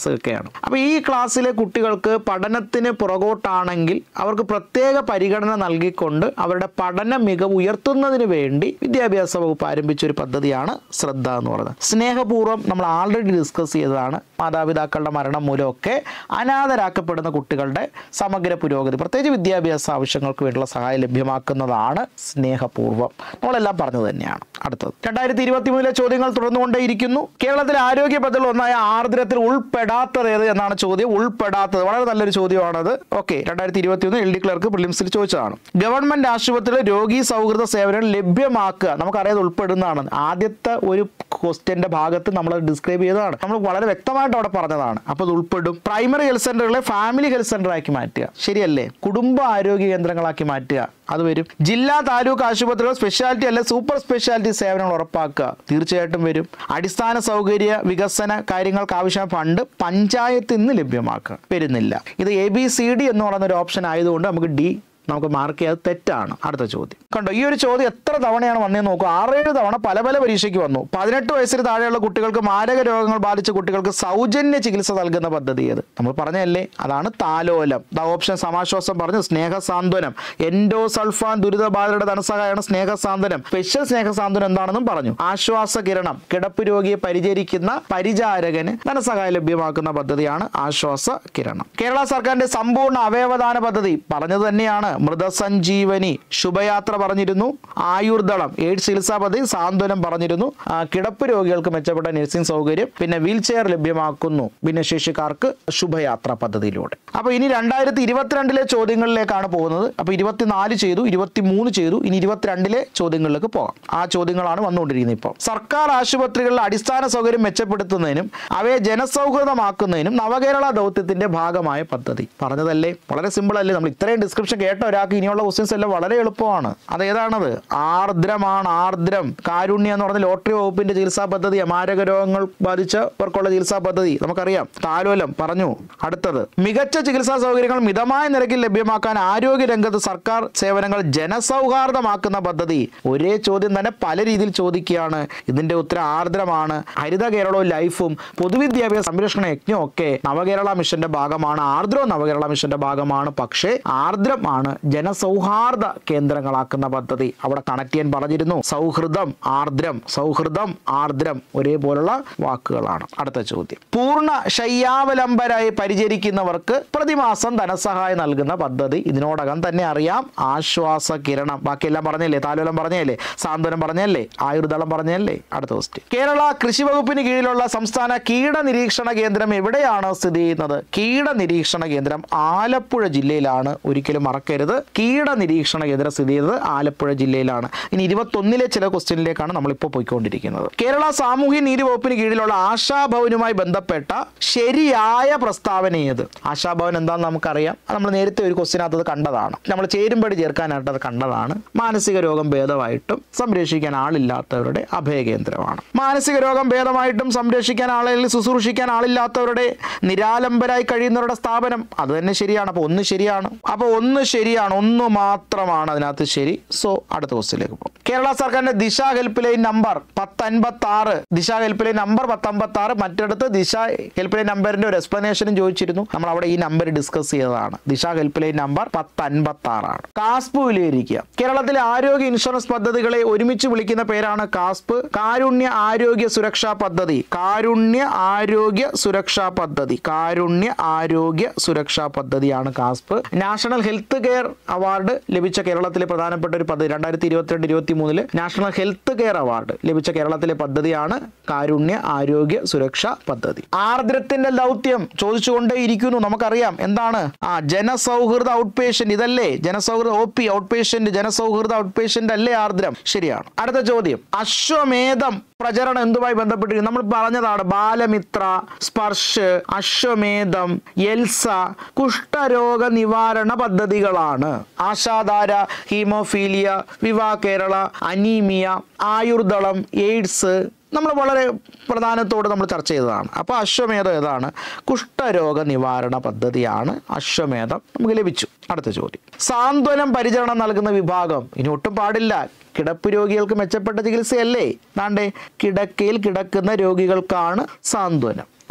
ക്ലാസ്സൊക്കെയാണ് അപ്പോൾ ഈ ക്ലാസ്സിലെ കുട്ടികൾക്ക് പഠനത്തിന് പുറകോട്ടാണെങ്കിൽ അവർക്ക് പ്രത്യേക പരിഗണന നൽകിക്കൊണ്ട് അവരുടെ പഠന മികവ് ഉയർത്തുന്നതിന് വേണ്ടി വിദ്യാഭ്യാസ വകുപ്പ് ആരംഭിച്ച ഒരു പദ്ധതിയാണ് ശ്രദ്ധ എന്ന് പറയുന്നത് സ്നേഹപൂർവ്വം നമ്മൾ ആൾറെഡി ഡിസ്കസ് ചെയ്തതാണ് മാതാപിതാക്കളുടെ മരണം മൂലമൊക്കെ അനാഥരാക്കപ്പെടുന്ന കുട്ടികളുടെ സമഗ്ര പുരോഗതി പ്രത്യേകിച്ച് വിദ്യാഭ്യാസ ആവശ്യങ്ങൾക്ക് വേണ്ടിയുള്ള സഹായം ലഭ്യമാക്കുന്നതാണ് സ്നേഹപൂർവ്വം നമ്മളെല്ലാം പറഞ്ഞത് തന്നെയാണ് അടുത്തത് രണ്ടായിരത്തി ഇരുപത്തി മൂന്നിലെ ചോദ്യങ്ങൾ തുടർന്നുകൊണ്ടേയിരിക്കുന്നു കേരളത്തിലെ ആരോഗ്യ പദ്ധതികൾ ഒന്നായ ആർദ്രത്തിൽ ഉൾപ്പെടാത്തത് ഏത് എന്നാണ് ചോദ്യം ഉൾപ്പെടാത്തത് വളരെ നല്ലൊരു ചോദ്യമാണത് ഓക്കെ രണ്ടായിരത്തി ഇരുപത്തി ഒന്ന് എൽ ഡി ക്ലർക്ക് പ്രിലിംസിൽ ചോദിച്ചതാണ് ഗവൺമെന്റ് ആശുപത്രിയിലെ രോഗി സൗഹൃദ സേവനം ലഭ്യമാക്കുക നമുക്കറിയാതെ ഉൾപ്പെടുന്നതാണ് ആദ്യത്തെ ഒരു ക്വസ്റ്റ്യന്റെ ഭാഗത്ത് നമ്മൾ ഡിസ്ക്രൈബ് ചെയ്തതാണ് നമ്മൾ വളരെ വ്യക്തമായിട്ട് അവിടെ പറഞ്ഞതാണ് അപ്പോൾ അത് ഉൾപ്പെടും പ്രൈമറി ഹെൽത്ത് സെന്ററുകളെ ഫാമിലി ഹെൽത്ത് സെന്റർ ആക്കി മാറ്റുക ശരിയല്ലേ കുടുംബ ആരോഗ്യ കേന്ദ്രങ്ങളാക്കി മാറ്റുക അത് വരും ജില്ലാ താലൂക്ക് ആശുപത്രികൾ സ്പെഷ്യാലിറ്റി അല്ലെ സൂപ്പർ സ്പെഷ്യാലിറ്റി സേവനങ്ങൾ ഉറപ്പാക്കുക തീർച്ചയായിട്ടും വരും അടിസ്ഥാന സൗകര്യ വികസന കാര്യങ്ങൾക്ക് ആവശ്യമായ ഫണ്ട് പഞ്ചായത്തിൽ നിന്ന് ലഭ്യമാക്കുക വരുന്നില്ല ഇത് എ ബി സി ഡി എന്ന് പറയുന്ന ഒരു ഓപ്ഷൻ ആയതുകൊണ്ട് നമുക്ക് ഡി നമുക്ക് മാർക്ക് ചെയ്യാതെ തെറ്റാണ് അടുത്ത ചോദ്യം കണ്ടോ ഈ ഒരു ചോദ്യം എത്ര തവണയാണ് വന്നതെന്ന് നോക്കൂ ആറേഴ് തവണ പല പല പരീക്ഷയ്ക്ക് വന്നു പതിനെട്ട് വയസ്സിന് താഴെയുള്ള കുട്ടികൾക്ക് മാരക രോഗങ്ങൾ ബാധിച്ച കുട്ടികൾക്ക് സൗജന്യ ചികിത്സ നൽകുന്ന പദ്ധതി ഏത് നമ്മൾ പറഞ്ഞല്ലേ അതാണ് താലോലം ദ ഓപ്ഷൻ സമാശ്വാസം പറഞ്ഞു സ്നേഹസാന്ത്വനം എൻഡോസൾഫാൻ ദുരിതബാധിതരുടെ ധനസഹായമാണ് സ്നേഹസാന്ത്വനം സ്പെഷ്യൽ സ്നേഹസാന്ത്വനം എന്താണെന്നും പറഞ്ഞു ആശ്വാസ കിരണം കിടപ്പ് രോഗിയെ പരിചരിക്കുന്ന പരിചാരകന് ധനസഹായം ലഭ്യമാക്കുന്ന പദ്ധതിയാണ് ആശ്വാസ കിരണം കേരള സർക്കാരിന്റെ സമ്പൂർണ്ണ അവയവദാന പദ്ധതി പറഞ്ഞത് തന്നെയാണ് മൃതസഞ്ജീവനി ശുഭയാത്ര പറഞ്ഞിരുന്നു ആയുർദളം എയ്ഡ്സ് ചികിത്സാ പദ്ധതി സാന്ത്വനം പറഞ്ഞിരുന്നു ആ, കിടപ്പ് രോഗികൾക്ക് മെച്ചപ്പെട്ട നഴ്സിംഗ് സൗകര്യം പിന്നെ വീൽ ചെയർ ലഭ്യമാക്കുന്നു ഭിന്നശേഷിക്കാർക്ക് ശുഭയാത്ര പദ്ധതിയിലൂടെ അപ്പൊ ഇനി രണ്ടായിരത്തി ഇരുപത്തിരണ്ടിലെ ചോദ്യങ്ങളിലേക്കാണ് പോകുന്നത് അപ്പൊ ഇരുപത്തിനാല് ചെയ്തു ഇരുപത്തിമൂന്ന് ചെയ്തു ഇനി ഇരുപത്തിരണ്ടിലെ ചോദ്യങ്ങളിലേക്ക് പോകാം ആ ചോദ്യങ്ങളാണ് വന്നുകൊണ്ടിരിക്കുന്നത് ഇപ്പോൾ സർക്കാർ ആശുപത്രികളിലെ അടിസ്ഥാന സൗകര്യം മെച്ചപ്പെടുത്തുന്നതിനും അവയെ ജനസൗഹൃദമാക്കുന്നതിനും നവകേരള ദൗത്യത്തിന്റെ ഭാഗമായ പദ്ധതി പറഞ്ഞതല്ലേ വളരെ സിമ്പിൾ അല്ലേ നമ്മൾ ഇത്രയും ഡിസ്ക്രിപ്ഷൻ കേട്ട ഒരാൾക്ക് ഇനിയുള്ള ക്വസ്റ്റ്യൻസ് എല്ലാം വളരെ എളുപ്പമാണ് അത് ഏതാണത് ആർദ്രമാണ് ആർദ്രം കാരുണ്യ എന്ന് പറഞ്ഞ ലോട്ടറി വകുപ്പിന്റെ ചികിത്സാ പദ്ധതി മാരക രോഗങ്ങൾ ബാധിച്ചവർക്കുള്ള ചികിത്സാ പദ്ധതി നമുക്കറിയാം താലോലം പറഞ്ഞു അടുത്തത് മികച്ച ചികിത്സാ സൗകര്യങ്ങൾ മിതമായ നിരക്കിൽ ലഭ്യമാക്കാൻ ആരോഗ്യ രംഗത്ത് സർക്കാർ സേവനങ്ങൾ ജനസൗഹാർദ്ദമാക്കുന്ന പദ്ധതി ഒരേ ചോദ്യം തന്നെ പല രീതിയിൽ ചോദിക്കുകയാണ് ഇതിന്റെ ഉത്തരം ആർദ്രമാണ് ഹരിത കേരളവും ലൈഫും പൊതുവിദ്യാഭ്യാസ സംരക്ഷണ യജ്ഞവും ഒക്കെ നവകേരള മിഷന്റെ ഭാഗമാണ് ആർദ്രവും നവകേരള മിഷന്റെ ഭാഗമാണ് പക്ഷേ ആർദ്രമാണ് ജനസൗഹാർദ്ദ കേന്ദ്രങ്ങളാക്കുന്ന പദ്ധതി അവിടെ കണക്ട് ചെയ്യാൻ പറഞ്ഞിരുന്നു സൗഹൃദം ആർദ്രം സൗഹൃദം ആർദ്രം ഒരേപോലുള്ള വാക്കുകളാണ് അടുത്ത ചോദ്യം പൂർണ്ണ ശയ്യാവലംബരായി പരിചരിക്കുന്നവർക്ക് പ്രതിമാസം ധനസഹായം നൽകുന്ന പദ്ധതി ഇതിനോടകം തന്നെ അറിയാം ആശ്വാസ കിരണം ബാക്കിയെല്ലാം പറഞ്ഞല്ലേ താലോലം പറഞ്ഞല്ലേ സാന്ത്വനം പറഞ്ഞല്ലേ ആയുർദളം പറഞ്ഞല്ലേ അടുത്ത ക്വസ്റ്റ്യൻ കേരള കൃഷി വകുപ്പിന് കീഴിലുള്ള സംസ്ഥാന കീട നിരീക്ഷണ കേന്ദ്രം എവിടെയാണ് സ്ഥിതി ചെയ്യുന്നത് കീട നിരീക്ഷണ കേന്ദ്രം ആലപ്പുഴ ജില്ലയിലാണ് ഒരിക്കലും മറക്കരുത് കീട നിരീക്ഷണ കേന്ദ്രം സ്ഥിതി ചെയ്തത് ആലപ്പുഴ ജില്ലയിലാണ് ഇനി ഇരുപത്തൊന്നിലെ ചില ക്വസ്റ്റ്യനിലേക്കാണ് നമ്മളിപ്പോൾ പോയിക്കൊണ്ടിരിക്കുന്നത് കേരള സാമൂഹ്യ നീതി വകുപ്പിന് കീഴിലുള്ള ആശാഭവനുമായി ബന്ധപ്പെട്ട ശരിയായ പ്രസ്താവന ഏത് ആശാഭവൻ എന്താണെന്ന് നമുക്കറിയാം അത് നമ്മൾ നേരത്തെ ഒരു ക്വസ്റ്റ്യനകത്ത് അത് കണ്ടതാണ് നമ്മൾ ചേരുമ്പടി ചേർക്കാനായിട്ട് അത് കണ്ടതാണ് മാനസിക രോഗം ഭേദമായിട്ടും സംരക്ഷിക്കാൻ ആളില്ലാത്തവരുടെ അഭയകേന്ദ്രമാണ് മാനസിക രോഗം ഭേദമായിട്ടും സംരക്ഷിക്കാൻ ആളിൽ ശുശ്രൂഷിക്കാൻ ആളില്ലാത്തവരുടെ നിരാലംബരായി കഴിയുന്നവരുടെ സ്ഥാപനം അത് തന്നെ ശരിയാണ് അപ്പോൾ ഒന്ന് ശരിയാണ് അപ്പോൾ ഒന്ന് ശരിയാണ് ഒന്ന് മാത്രമാണ് അതിനകത്ത് ശരി സോ അടുത്ത ക്വസ്റ്റ്യനിലേക്ക് പോകും കേരള സർക്കാരിന്റെ ദിശ ഹെൽപ്പ് ലൈൻ നമ്പർ പത്തൻപത്തി ആറ് ദിശ ഹെൽപ്പ് ലൈൻ നമ്പർ പത്തമ്പത്തി ആറ് മറ്റിടത്ത് ദിശ ഹെൽപ്പ് ലൈൻ നമ്പറിന്റെ ഒരു എക്സ്പ്ലനേഷനും ചോദിച്ചിരുന്നു നമ്മൾ അവിടെ ഈ നമ്പർ ഡിസ്കസ് ചെയ്തതാണ് ദിശ ഹെൽപ്പ് ലൈൻ നമ്പർ പത്തൻപത്തി ആറാണ് കാസ്പ് വിലയിരുത്തുക കേരളത്തിലെ ആരോഗ്യ ഇൻഷുറൻസ് പദ്ധതികളെ ഒരുമിച്ച് വിളിക്കുന്ന പേരാണ് കാസ്പ് കാരുണ്യ ആരോഗ്യ സുരക്ഷാ പദ്ധതി കാരുണ്യ ആരോഗ്യ സുരക്ഷാ പദ്ധതി കാരുണ്യ ആരോഗ്യ സുരക്ഷാ പദ്ധതിയാണ് KASP national health care award ലഭിച്ച കേരളത്തിലെ പ്രധാനപ്പെട്ട ഒരു പദ്ധതി രണ്ടായിരത്തി ഇരുപത്തിരണ്ട് ഇരുപത്തി മൂന്നില് നാഷണൽ ഹെൽത്ത് കെയർ അവാർഡ് ലഭിച്ച കേരളത്തിലെ പദ്ധതിയാണ് കാരുണ്യ ആരോഗ്യ സുരക്ഷാ പദ്ധതി ആർദ്രത്തിന്റെ ദൗത്യം ചോദിച്ചുകൊണ്ടേ ഇരിക്കുന്നു നമുക്കറിയാം എന്താണ് ആ ജനസൗഹൃദ ഔട്ട് പേഷ്യന്റ് ഇതല്ലേ ജനസൗഹൃദ ഒ പി ഔട്ട് പേഷ്യന്റ് ജനസൗഹൃദ ഔട്ട് പേഷ്യന്റ് അല്ലേ ആർദ്രം ശരിയാണ് അടുത്ത ചോദ്യം അശ്വമേധം പ്രചരണം എന്തുമായി ബന്ധപ്പെട്ടിരിക്കുന്നു നമ്മൾ പറഞ്ഞതാണ് ബാലമിത്ര സ്പർശ് അശ്വമേധം എൽസ കുഷ്ഠരോഗ നിവാരണ പദ്ധതികളാണ് Ashadhara haemophilia viva Kerala anaemia Ayurdalam AIDS നമ്മൾ വളരെ പ്രധാനത്തോട് നമ്മൾ ചർച്ച ചെയ്തതാണ് അപ്പോൾ അശ്വമേധം ഏതാണ് കുഷ്ഠരോഗ നിവാരണ പദ്ധതിയാണ് അശ്വമേധം നമുക്ക് ലഭിച്ചു അടുത്ത ചോദ്യം സാന്ത്വനം പരിചരണം നൽകുന്ന വിഭാഗം ഇനി ഒട്ടും പാടില്ല കിടപ്പ് രോഗികൾക്ക് മെച്ചപ്പെട്ട ചികിത്സയല്ലേ താണ്ടേ കിടക്കയിൽ കിടക്കുന്ന രോഗികൾക്കാണ് സാന്ത്വനം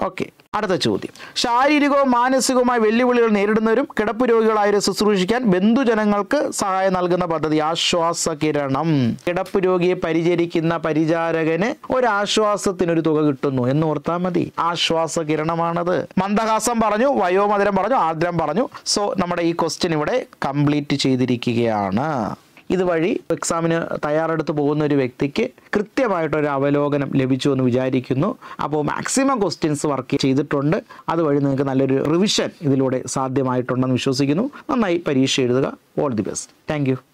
ഓക്കെ അടുത്ത ചോദ്യം ശാരീരികവും മാനസികവുമായ വെല്ലുവിളികൾ നേരിടുന്നവരും കിടപ്പ് രോഗികളായവരെ ശുശ്രൂഷിക്കാൻ ബന്ധുജനങ്ങൾക്ക് സഹായം നൽകുന്ന പദ്ധതി ആശ്വാസ കിരണം കിടപ്പ് രോഗിയെ പരിചരിക്കുന്ന പരിചാരകന് ഒരു ആശ്വാസത്തിനൊരു തുക കിട്ടുന്നു എന്ന് ഓർത്താൽ മതി ആശ്വാസ കിരണമാണത് മന്ദഹാസം പറഞ്ഞു വയോമധുരം പറഞ്ഞു ആർദ്രം പറഞ്ഞു സോ നമ്മുടെ ഈ ക്വസ്റ്റ്യൻ ഇവിടെ കംപ്ലീറ്റ് ചെയ്തിരിക്കുകയാണ് ഇതുവഴി എക്സാമിന് തയ്യാറെടുത്ത് പോകുന്ന ഒരു വ്യക്തിക്ക് കൃത്യമായിട്ടൊരു അവലോകനം ലഭിച്ചു എന്ന് വിചാരിക്കുന്നു അപ്പോൾ മാക്സിമം ക്വസ്റ്റ്യൻസ് വർക്ക് ചെയ്തിട്ടുണ്ട് അതുവഴി നിങ്ങൾക്ക് നല്ലൊരു റിവിഷൻ ഇതിലൂടെ സാധ്യമായിട്ടുണ്ടെന്ന് വിശ്വസിക്കുന്നു നന്നായി പരീക്ഷ എഴുതുക ഓൾ ദി ബെസ്റ്റ് താങ്ക്